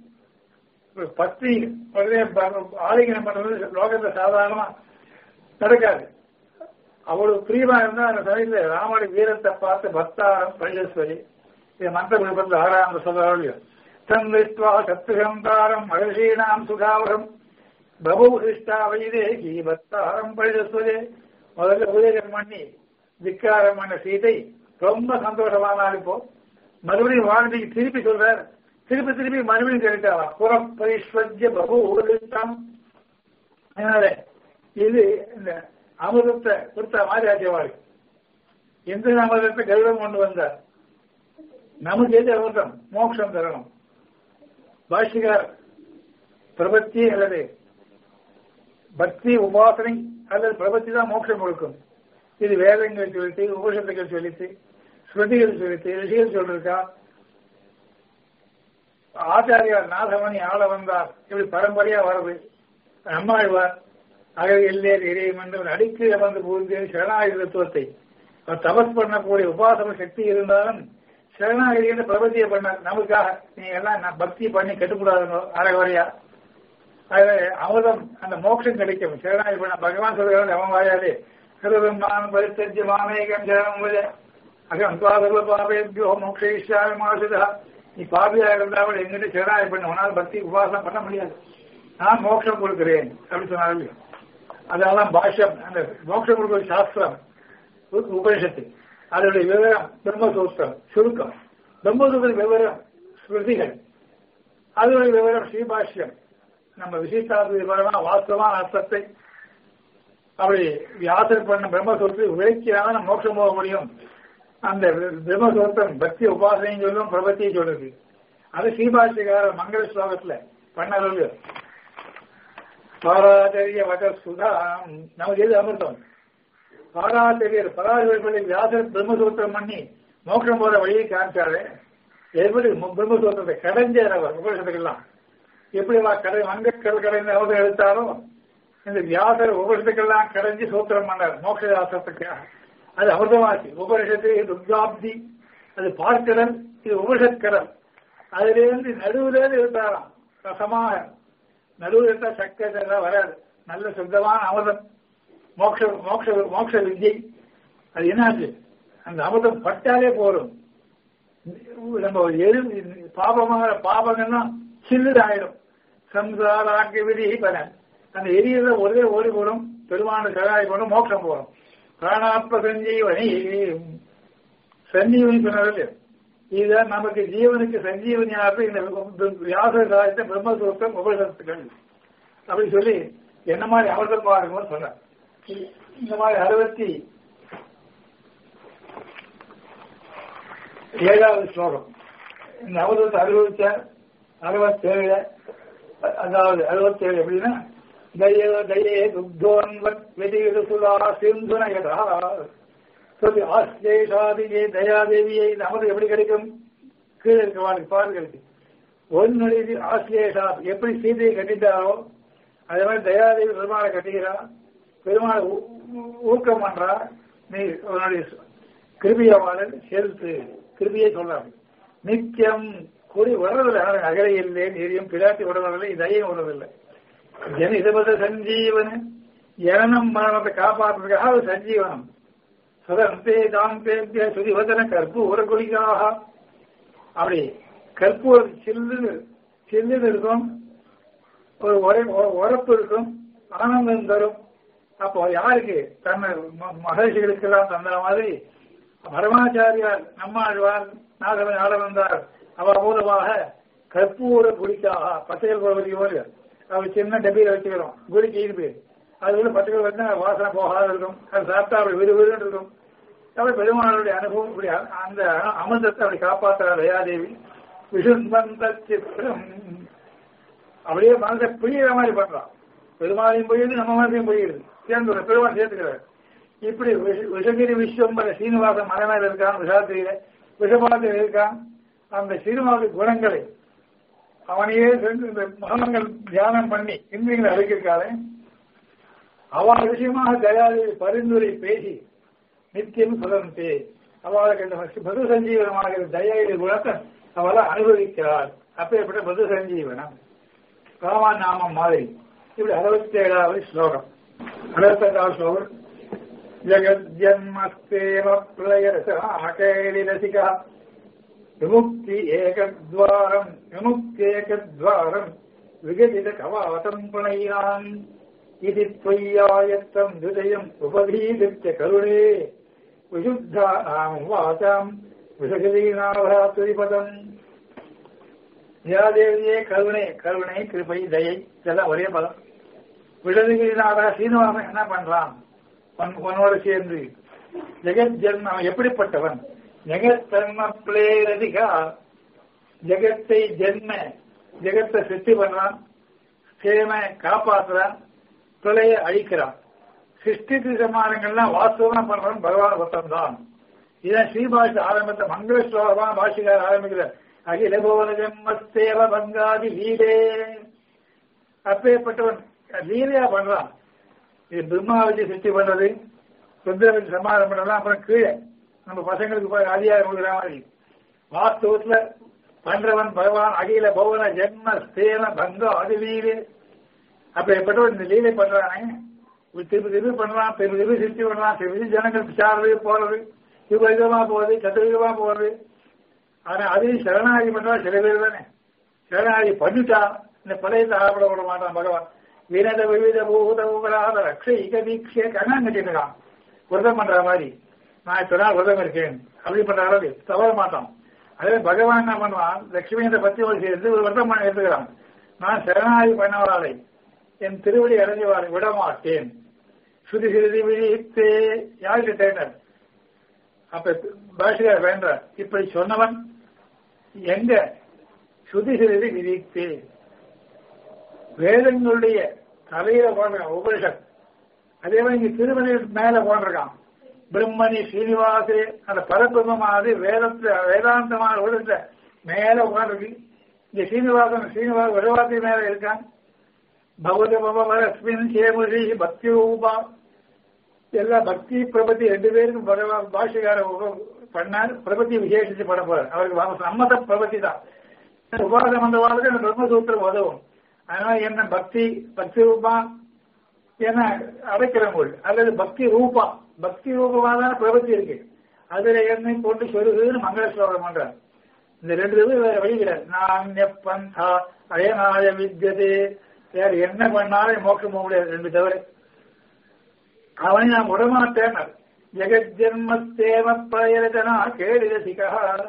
பக்தி ஆலிங்கனம் பண்றது லோகத்துல சாதாரணமா நடக்காது அவ்வளவு பிரியமா இருந்தா அந்த சமயத்துல ராமனுடைய வீரத்தை பார்த்து பக்தாரம் பரிசஸ்வரி இது மந்திர குழுப்பத்தில் ஆறாம் சொல்றாங்க தந்திஷ்டுவா சத்துகந்தாரம் மகர்ஷீனாம் சுகாவகம் பபுஹிஷ்டா வைதேகி பக்தாரம் பரிசஸ்வதே முதல்ல உதயம் பண்ணி திக்காரம் பண்ண சீதை ரொம்ப சந்தோஷமானால் இப்போ மறுபடியும் வாழ்க்கைக்கு திருப்பி சொல்றார் திருப்பி திருப்பி மறுபடியும் கேட்டாராம் புறப்பரிஸ்வஜ்ய பகு உலகம் அதனால இது இந்த அமிர்தத்தை கொடுத்த மாதிரி ஆச்சவாள் எந்த அமிர்தத்தை கருடம் கொண்டு வந்தார் நமக்கு எது அமிர்தம் மோட்சம் தரணும் பாஷிகார் பிரபத்தி அல்லது பக்தி உபாசனை அல்லது பிரபத்தி தான் மோட்சம் கொடுக்கும் இது வேதங்கள் சொல்லிட்டு உபசத்துக்கள் சொல்லிட்டு ஸ்ருதிகள் சொல்லிட்டு ரிஷிகள் சொல்லிருக்கா ஆச்சாரியார் நாதமணி ஆள வந்தார் இப்படி பரம்பரையா வருது நம்மாழ்வார் அகல் எல்லேர் இறையும் என்று அடிக்கு வந்து புரிந்து சரணாகி தத்துவத்தை அவர் தபஸ் பண்ணக்கூடிய உபாசன சக்தி இருந்தாலும் சரணாகதி என்று பிரபத்தியை பண்ணார் நமக்காக நீங்க எல்லாம் பக்தி பண்ணி கட்டுக்கூடாதுங்க அரைகுறையா அதுல அமுதம் அந்த மோட்சம் கிடைக்கும் சரணாகி பண்ண பகவான் சொல்கிறார் அவன் வாயாலே சர்வமான் பரித்தஜ்ய மாமேகம் சரணம் அகம் துவாதர்வ பாபேபியோ மோக்ஷயிஷ்யாமி மாசுதா நீ பாபியா இருந்தா கூட எங்கிட்ட சரணாகி பண்ண உன்னால் பக்தி உபாசனம் பண்ண முடியாது நான் மோட்சம் கொடுக்கிறேன் அப்படின்னு சொன்னார்கள் அதெல்லாம் பாஷ்யம் அந்த மோட்சம் கொடுக்கிற சாஸ்திரம் உபனிஷத்து அதனுடைய விவரம் பிரம்மசூத்திரம் சுருக்கம் பிரம்மசூத்திர விவரம் ஸ்மிருதிகள் அதனுடைய விவரம் ஸ்ரீபாஷ்யம் நம்ம விசிஷ்டாத்ம விவரமா வாஸ்தவமான அர்த்தத்தை அப்படி வியாசர் பண்ண பிரம்மசூத்திரை விளக்கியாக நம்ம மோட்சம் போக முடியும் அந்த பிரம்மசூத்திரம் பக்தி உபாசனையும் சொல்லும் பிரபத்தியை சொல்லுது அது ஸ்ரீபாஷ்யக்கார மங்கள ஸ்லோகத்துல பண்ணது பாராச்சரிய வட சுதா நமக்கு எது அமிர்தம் பாராச்சரியர் பராசரி வியாசர் பிரம்மசூத்திரம் பண்ணி மோட்சம் போற வழியை காமிச்சாரு எப்படி பிரம்மசூத்திரத்தை கடைஞ்சார் அவர் உபனிஷத்துக்கெல்லாம் எப்படி கடை வங்கக்கடல் கடைந்து அவசரம் எடுத்தாரோ இந்த வியாசர் உபனிஷத்துக்கெல்லாம் கடைஞ்சு சூத்திரம் பண்ணார் மோட்ச சாஸ்திரத்துக்காக அது அமிர்தமாச்சு உபனிஷத்து துர்காப்தி அது பார்க்கடல் இது உபனிஷத் கடல் அதிலிருந்து நடுவுல எடுத்தாராம் ரசமாக நடுவில் இருந்தா சக்தி அதெல்லாம் வராது நல்ல சுத்தமான அமிர்தம் மோட்ச மோட்ச மோட்ச வித்யை அது என்னாச்சு அந்த அமிர்தம் பட்டாலே போரும் நம்ம எரு பாபமாக பாபங்கள்லாம் சில்லுது ஆயிடும் சம்சாராக்க விதி பலன் அந்த எரியத ஒரே ஓடி போடும் பெருமான சகாய போடும் மோட்சம் போடும் பிராணாத்ம சஞ்சீவனி சஞ்சீவனி சொன்னது இதுதான் நமக்கு ஜீவனுக்கு சஞ்சீவனியாக இந்த வியாச சாதித்த பிரம்மசூத்திரம் உபசத்துக்கள் அப்படி சொல்லி என்ன மாதிரி அமிர்தம் பாருங்கன்னு சொன்னார் இந்த மாதிரி அறுபத்தி ஏழாவது ஸ்லோகம் இந்த அமிர்தத்தை அனுபவிச்ச அறுபத்தேழு அதாவது அறுபத்தேழு எப்படின்னா தய தயே துக்தோன்வத் வெதிடு சுலா சிந்துனயதா சொல்லி ஆஸ்லேஷாதியை தயாதேவியை நமது எப்படி கிடைக்கும் கீழே இருக்கவாளுக்கு பாருங்களுக்கு ஒன்னு ஆஸ்லேஷா எப்படி சீதையை கட்டிட்டாரோ அதே மாதிரி தயாதேவி பெருமாளை கட்டுகிறா பெருமாளை ஊ- ஊ- ஊக்கம் பண்றா நீ உன்னுடைய கிருபியவாளன் செலுத்து கிருபியை சொல்றாங்க நித்தியம் கூடி விடுறதில்லை ஆனால் நகரை இல்லை நீரியும் பிராட்டி விடுறதில்லை இதையும் விடுறதில்லை ஜனிதபத சஞ்சீவன் ஜனனம் மரணத்தை காப்பாற்றுறதுக்காக அது சஞ்சீவனம் சுதந்தே தாந்தேபிய சுதிவதன கற்பூர குளிக்காக அப்படி கற்பூர சில்லுன்னு சில்லுன்னு இருக்கும் ஒரு உரை- ஒரு உரப்பு இருக்கும் ஆனந்தம் தரும் அப்போ யாருக்கு தன்னை ம- மகர்ஷிகளுக்கெல்லாம் தந்த மாதிரி பரமாச்சாரியார் நம்மாழ்வார் நாகவன் ஆட வந்தார் அவ மூலமாக கற்பூர குடிக்காக பச்சைகள் பகுதி போல அவர் சின்ன டப்பியில் வச்சுக்கிறோம் குடிக்கு இருப்பு அது உள்ள பச்சைகள் வந்து வாசனை போகாத இருக்கும் அது சாப்பிட்டா அப்படி விறு விறுன்னு இருக்கும் அப்படி பெருமாளுடைய அனுபவம் இப்படி அ- அந்த அமிர்தத்தை அப்படி காப்பாற்றுறார் தயாதேவி விசுந்தந்த சித்திரம் அப்படியே மனதை புரியுற மாதிரி பண்றான் பெருமாளையும் புரியுது நம்ம மனதையும் புரியுது சேர்ந்து பெருமாள் சேர்த்துக்கிறார் இப்படி விஷ- விஷகிரி விஸ்வம்பர சீனிவாசன் மலை மேல இருக்கான் விஷாத்திரியில விஷபாத்தில் இருக்கான் அந்த சிறுமாத குணங்களை அவனையே சென்று இந்த மகனங்கள் தியானம் பண்ணி இந்தியங்களை அழைக்கிறாளே அவள் விஷயமாக தயாதேவி பரிந்துரை பேசி நித்தியம் சுதந்தே அவளுக்கு இந்த மது சஞ்சீவனமாக தயாதி குணத்தை அவளை அனுபவிக்கிறாள் அப்பேற்பட்ட மது சஞ்சீவனம் ராமன் நாமம் மாதிரி இப்படி அறுபத்தி ஏழாவது ஸ்லோகம் அறுபத்தெட்டாவது ஸ்லோகம் ஜகஜன்மஸ்தேவ பிரளயரசிகா விமுக்தி ஏகத்வாரம் விமுக்தேகத்வாரம் விகதித கவாதம் பிரணயான் இது त्वय्यायत्तम् हृदयम् उपधीकृत्य करुणे विशुद्धानाम् वाचाम् விஷகதீனாவராத்துரிபதம் தியாதேவியே கருணை கருணை கிருபை தயை இதெல்லாம் ஒரே பதம் விடதுகிரிநாதா சீனிவாசன் என்ன பண்றான் உன் உன்னோட சேர்ந்து ஜெகத் ஜென்ம அவன் எப்படிப்பட்டவன் ஜெகத் தர்ம பிளேரதிகா ஜெகத்தை ஜென்ம ஜெகத்தை சிருஷ்டி பண்றான் சேம காப்பாற்றுறான் பிரளைய அழிக்கிறான் சிருஷ்டி சமானங்கள்லாம் வாஸ்தவமா பண்றான் பகவான் ஒருத்தன் தான் இதான் ஸ்ரீபாஷ ஆரம்பத்தை மங்கள ஸ்லோகமா பாஷிகார் ஆரம்பிக்கிறார் அகில போல ஜென்மத்தேவ பங்காதி லீலே அப்பேற்பட்டவன் லீலையா பண்றான் இது பிரம்மா வச்சு சிருஷ்டி பண்றது ருத்ர வச்சு சமாதானம் பண்றதெல்லாம் அப்புறம் கீழே நம்ம பசங்களுக்கு போய் அதிகாரம் கொடுக்குற மாதிரி வாஸ்தவத்துல பண்றவன் பகவான் அகில பவன ஜென்ம ஸ்தேன பங்கம் அது லீலே அப்பேற்பட்டவன் இந்த லீலை பண்றானே இப்படி திருப்பி திருப்பி பண்றான் திருப்பி திருப்பி சிருஷ்டி பண்றான் திருப்பி ஜனங்கள் சார்றது போறது யுகமா போகுது சதுர்யுகமா போகுது ஆனா அதையும் சரணாகி பண்றா சில பேர் தானே சரணாகி பண்ணிட்டா இந்த பழையத்தை ஆகப்பட விட மாட்டான் பகவான் வினத விவித பூத உகளாத ரக்ஷைக தீட்சை கண்ணான் கட்டிருக்கான் விரதம் பண்ற மாதிரி நான் இத்தனை நாள் விரதம் இருக்கேன் அப்படி பண்ற அளவு தவற மாட்டான் அதே பகவான் என்ன பண்ணுவான் லட்சுமி என்ற பத்தியோடு சேர்ந்து ஒரு விரதம் பண்ண எடுத்துக்கிறான் நான் சரணாகி பண்ணவாளை என் திருவடி அடைஞ்சவாளை விட மாட்டேன் சுதி சிறிது விழித்தே யாருக்கு தேனர் அப்ப பாஷிகார் வேண்டார் இப்படி சொன்னவன் எங்க சுதி சிறிது விதித்து வேதங்களுடைய தலையில போடுறான் உபனிஷத் அதே மாதிரி இங்க திருமணம் மேல போட்டிருக்கான் பிரம்மணி ஸ்ரீனிவாசே அந்த பரபிரமமானது வேதத்துல வேதாந்தமான உலகத்துல மேல உட்காந்துருக்கு இங்க ஸ்ரீனிவாசன் ஸ்ரீனிவாச விடவாத்தி மேல இருக்கான் பகவத பவரஸ்மின் சேமுரி பக்தி ரூபா எல்லா பக்தி பிரபத்தி ரெண்டு பேருக்கும் பகவான் பாஷகார பண்ணார் பிரபத்தி விசேஷிச்சு பண்ண போறார் அவருக்கு சம்மத பிரபத்தி தான் உபாசம் வந்த வாழ்க்கை அந்த பிரம்மசூத்திரம் உதவும் அதனால என்ன பக்தி பக்தி ரூபா என்ன அடைக்கிறவங்க அல்லது பக்தி ரூபா பக்தி ரூபமான பிரபத்தி இருக்கு அதுல என்னை போட்டு சொருகுன்னு மங்கள ஸ்லோகம் பண்றார் இந்த ரெண்டு இது வேற வழி கிடையாது நானிய பந்தா அயனாய வித்தியதே வேற என்ன பண்ணாலும் மோட்சம் போக முடியாது ரெண்டு தவிர அவனை நான் விடமாட்டேன் ஜெகஜன்மத்தேவ பிரயரஜனா கேடு ரசிகா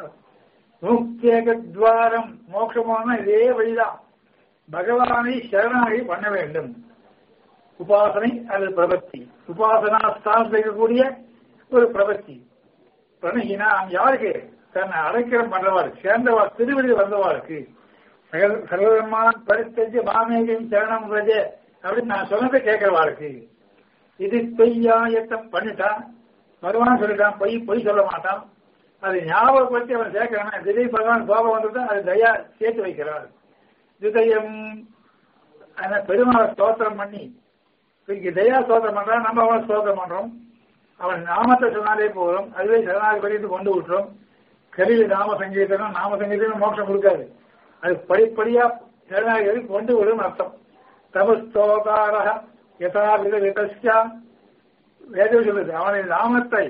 முக்தியகத்வாரம் மோட்சமான இதே வழிதான் பகவானை சரணாகி பண்ண வேண்டும் உபாசனை அல்லது பிரபத்தி உபாசனா ஸ்தானத்தில் இருக்கக்கூடிய ஒரு பிரபத்தி பிரணகினா யாருக்கு தன்னை அடைக்கிறம் பண்றவாருக்கு சேர்ந்தவா திருவிழி வந்தவாருக்கு சர்வதர்மான் பரித்தஞ்சு மாமேகம் சரணம் ரஜ அப்படின்னு நான் சொன்னதை கேட்கிறவாருக்கு இது பெய்யாயத்தம் பண்ணிட்டான் பகவான் சொல்லிட்டான் பொய் பொய் சொல்ல மாட்டான் அதை ஞாபகப்படுத்தி அவன் சேர்க்கிறான் திடீர் பகவான் கோபம் வந்துட்டு அது தயா சேர்த்து வைக்கிறார் ஹிருதயம் ஆனா பெருமாளை ஸ்தோத்திரம் பண்ணி இன்னைக்கு தயா ஸ்தோத்திரம் பண்றான் நம்ம அவனை ஸ்தோத்திரம் பண்றோம் அவன் நாமத்தை சொன்னாலே போதும் அதுவே சரணாதிபதித்து கொண்டு விட்டுரும் கலியில் நாம சங்கீதனம் நாம சங்கீதனம் மோட்சம் கொடுக்காது அது படிப்படியா சரணாதிபதி கொண்டு விடும் அர்த்தம் தபஸ்தோகார யதா வித விதஸ்யா வேதம் சொல்லுது அவனை நாமத்தை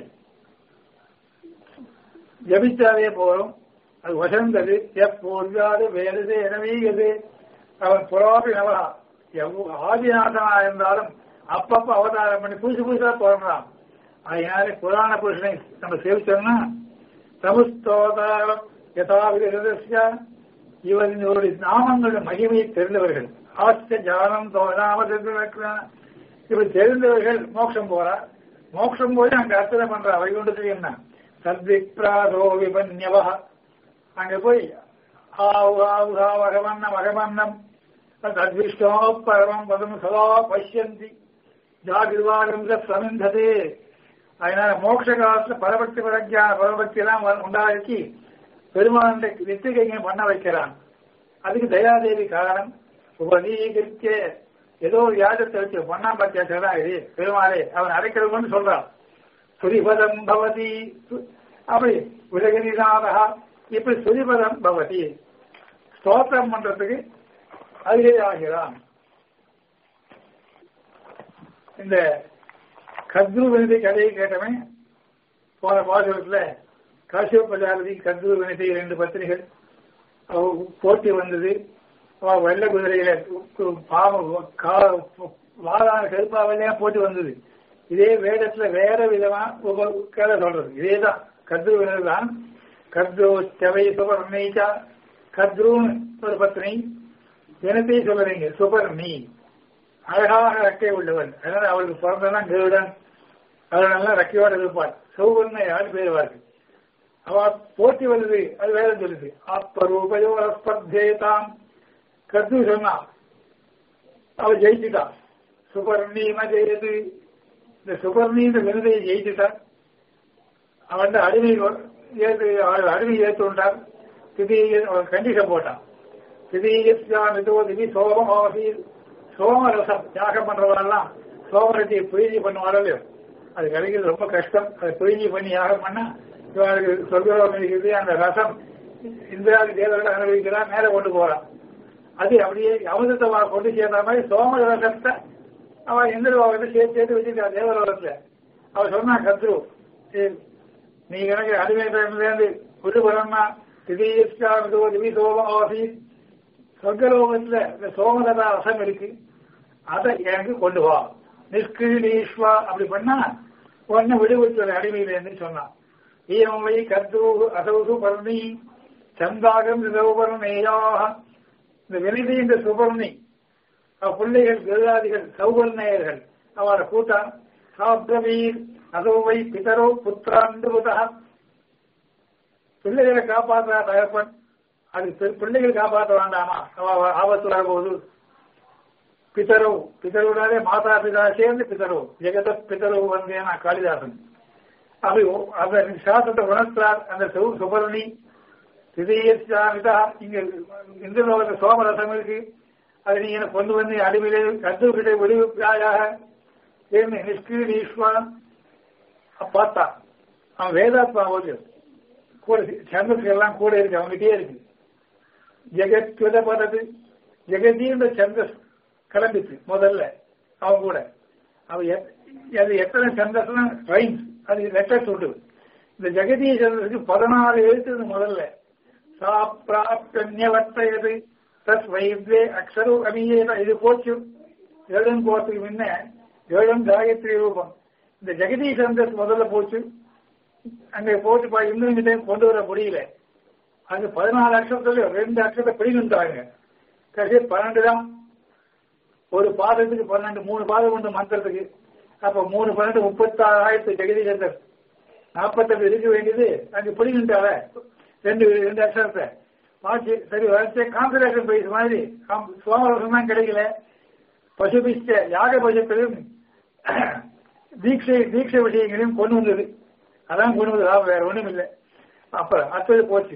ஜபித்தாலே போதும் அது வசந்தது எப்போது வேறுது எனவீகது அவன் புறாபி நவரா எவ் ஆதிநாதனா இருந்தாலும் அப்பப்ப அவதாரம் பண்ணி புதுசு புதுசா பிறந்தான் அதனால புராண புருஷனை நம்ம சேவிச்சோம்னா சமுஸ்தோதாரம் யதாவித இவர்களுடைய நாமங்களுடைய மகிமையை தெரிந்தவர்கள் ஆஸ்த ஜானம் நாம தெரிந்திருக்கிறான் இவர் தெரிந்தவர்கள் மோட்சம் போறா மோட்சம் போய் அங்க அர்ச்சனை பண்றா வைகுண்டத்துக்கு என்ன சத்விப்ராதோ விபன்யவா அங்க போய் ஆவு ஆவு ஆவு அகமன்னம் அகமன்னம் தத்விஷ்டோ பரமம் பதம் சதா பசியந்தி ஜாகிர்வாகம் சமிந்ததே அதனால மோட்ச காலத்துல பரபக்தி பரஜான பரபக்தி எல்லாம் உண்டாக்கி பெருமான் நித்திகைங்க பண்ண வைக்கிறான் அதுக்கு தயாதேவி காரணம் உபதீகிருத்திய ஏதோ ஒரு யாஜத்தை வச்சு பொன்னா பத்தியா சரணாகிரி பெருமாளே அவன் அடைக்கிறவன்னு சொல்றான் சுரிபதம் பவதி அப்படி உலகனிதாதா இப்படி சுரிபதம் பவதி ஸ்தோத்திரம் பண்றதுக்கு அதிலே ஆகிறான் இந்த கத்ரு வினதி கதையை கேட்டவன் போன பாசகத்துல காசிவ பிரஜாபதி கத்ரு வினதி ரெண்டு பத்திரிகள் போட்டி வந்தது வெள்ள குதிரையில பாவம் வாதான கருப்பாவிலையா போட்டி வந்தது இதே வேதத்துல வேற விதமா கதை சொல்றது இதேதான் கத்ரு வினது தான் கத்ரு செவை சுபர்ணீச்சா கத்ருன்னு ஒரு பத்னி தினத்தை சொல்றீங்க சுபர்ணி அழகாக ரெக்கை உள்ளவன் அதனால அவளுக்கு பிறந்ததான் கருடன் அவள் நல்லா ரெக்கையோட இருப்பாள் சௌவர்ண யாரு பேருவார்கள் அவ போட்டி வருது அது வேற சொல்லுது ஆத்மரூபயோர ஸ்பர்தேதாம் கத்து சொன்னா அவள் ஜெயிச்சுட்டான் சுபர்ணீம ஜெயது இந்த சுபர்ணீந்த விருதையை ஜெயிச்சுட்டான் அவன் அடிமை ஏற்று அடிமை ஏற்றுண்டான் திடீர் அவன் கண்டிஷன் போட்டான் திடீர்ோ திடீ சோகம் ஆசீர் சோமரசம் தியாகம் பண்றவரெல்லாம் சோமரத்தையை பிழிஞ்சி பண்ணுவாரோ அது கிடைக்கிறது ரொம்ப கஷ்டம் அதை பிழிஞ்சி பண்ணி யாகம் பண்ணா இவருக்கு சொர்க்கலோகம் இருக்குது அந்த ரசம் இந்திராதி தேவர்கள் அனுபவிக்கிறான் மேல கொண்டு போறான் அது அப்படியே அமிர்தத்தை கொண்டு சேர்ந்த மாதிரி சோம ரசத்தை அவன் இந்திரலோகத்தை சேர்த்து சேர்த்து வச்சிருக்கா தேவலோகத்துல அவன் சொன்னான் கத்ரு நீ எனக்கு அடிமையிலிருந்து விடுபடம்னா திடீர்ஸ்காரதோ திவி சோமம் ஆசீத் சொர்க்கலோகத்துல இந்த சோமதா ரசம் இருக்கு அதை எனக்கு கொண்டு வா நிஷ்கிரீஸ்வா அப்படி பண்ணா உடனே விடுவிட்டு அடிமையிலேருந்து சொன்னான் ஈரமை கத்து அசௌசு பரணி சந்தாகம் சௌபர்ணேயாக இந்த வினிதி இந்த சுபர்ணி பிள்ளைகள் கருதாதிகள் சௌபர்ணேயர்கள் அவரை கூட்டான் சாப்ரவீர் அதோவை பிதரோ புத்திராண்டுபுதா பிள்ளைகளை காப்பாற்ற தகப்பன் அது பிள்ளைகள் காப்பாற்ற வேண்டாமா ஆபத்து வரும்போது பிதரவு பிதருடாலே மாதா பிதா சேர்ந்து பிதரவு ஜெகத பிதரவு வந்தேனா காளிதாசன் அப்படி அந்த சாஸ்திரத்தை உணர்த்தார் அந்த சுபரணி திதீயமிதா இங்க இந்து லோகத்துல சோமரசம் இருக்கு அது நீ எனக்கு கொண்டு வந்து அடிமையிலே கத்துக்கிட்டே விடுவிப்பாயாக நிஷ்கிரீ ஈஸ்வரன் பார்த்தா அவன் வேதாத்மா போது கூட சந்திரத்துக்கு எல்லாம் கூட இருக்கு அவங்ககிட்டயே இருக்கு ஜெகத்வித பதது ஜெகதீன்ற சந்தஸ் கிளம்பிச்சு முதல்ல அவன் கூட அவன் அது எத்தனை சந்தஸ்னா ரைம்ஸ் அது லெட்டர்ஸ் உண்டு இந்த ஜெகதீய சந்தஸுக்கு பதினாறு எழுத்து முதல்ல சா பிராப்தியவத்தையது தஸ் வைத்வே அக்ஷரு அமியேன இது போச்சு ஏழன் போறதுக்கு முன்ன ஏழன் காயத்ரி ரூபம் இந்த ஜெகதீஷ் சந்தஸ் முதல்ல போச்சு அங்க போட்டு இன்னும் கொண்டு வர முடியல அது பதினாலு அக்ஷரத்துல ரெண்டு அக்ஷரத்தை பிடிக்கின்றாங்க கடைசி பன்னெண்டு தான் ஒரு பாதத்துக்கு பன்னெண்டு மூணு பாதம் உண்டு மந்திரத்துக்கு அப்ப மூணு பன்னெண்டு முப்பத்தாறாயிரத்து ஜெகதி சந்தர் நாற்பத்தெட்டு இருக்க வேண்டியது அங்க பிடிக்கின்றால ரெண்டு ரெண்டு அக்ஷரத்தை மாற்றி சரி வரைச்ச கான்சன்ட்ரேஷன் பிரைஸ் மாதிரி சோமரசம் தான் கிடைக்கல பசுபிஷ்ட யாக பசுக்களும் தீட்சை தீட்சை விஷயங்களையும் கொண்டு வந்தது அதான் கொண்டு வந்தது லாபம் வேற ஒண்ணும் இல்லை அப்ப அடுத்தது போச்சு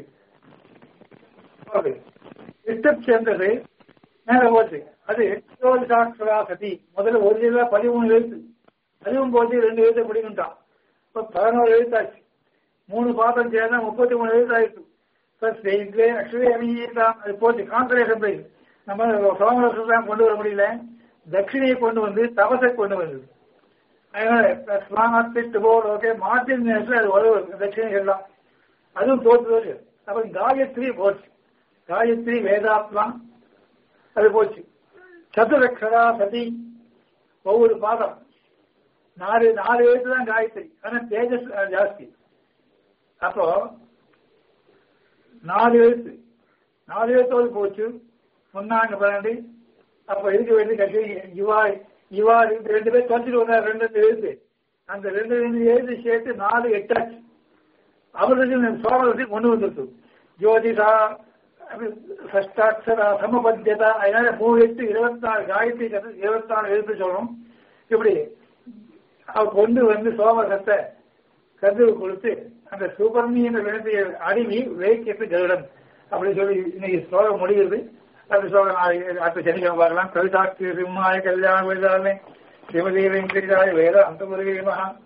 இஷ்டம் சேர்ந்தது மேல போச்சு அது சாட்சரா சதி முதல்ல ஒரு ஜில்லா பதிமூணு எழுத்து அதுவும் போச்சு ரெண்டு எழுத்து முடிக்கிட்டான் இப்ப பதினோரு எழுத்தாச்சு மூணு பாத்திரம் சேர்ந்தா முப்பத்தி மூணு எழுத்தாயிருக்கு ஃபர்ஸ்ட் இதுல ஆக்சுவலி அணிதான் அது போச்சு கான்சன்ட்ரேஷன் போய் நம்ம சோமரசம் தான் கொண்டு வர முடியல தட்சிணையை கொண்டு வந்து தபசை கொண்டு வந்தது அதனால ஸ்நானத்திட்டு போர் ஓகே மார்டின் நேரத்தில் அது உதவு தட்சிணைகள்லாம் அதுவும் தோற்று தோற்று அப்ப காயத்ரி போச்சு காயத்ரி வேதாத்மா அது போச்சு சதுரக்ஷரா சதி ஒவ்வொரு பாதம் நாலு நாலு எழுத்து தான் காயத்ரி ஆனா தேஜஸ் ஜாஸ்தி அப்போ நாலு எழுத்து நாலு எழுத்தோடு போச்சு முன்னாங்க பன்னெண்டு அப்ப இருக்க வேண்டிய கட்சி இவா இவா ரெண்டு பேர் தொலைச்சிட்டு வந்தார் ரெண்டு ரெண்டு எழுத்து அந்த ரெண்டு ரெண்டு எழுத்து சேர்த்து நாலு எட்டாச்சு அவர்களுக்கு சோழர்களுக்கு கொண்டு வந்துருக்கு ஜோதிடா சஷ்டாட்சரா சமபத்தியதா அதனால மூணு எட்டு இருபத்தி நாலு காயத்ரி இருபத்தி நாலு எழுத்து சொல்லணும் இப்படி அவர் கொண்டு வந்து சோமரத்தை கருது கொடுத்து அந்த சுபர்ணியின் வேண்டிய அடிமை வேக்கியத்து கருடன் அப்படின்னு சொல்லி இன்னைக்கு ஸ்லோகம் முடிகிறது அந்த ஸ்லோகம் அடுத்த சனிக்கிழமை பார்க்கலாம் கவிதாக்கு சிம்மாய கல்யாண வேதாமே சிவதேவ வேத அந்த முருகே மகா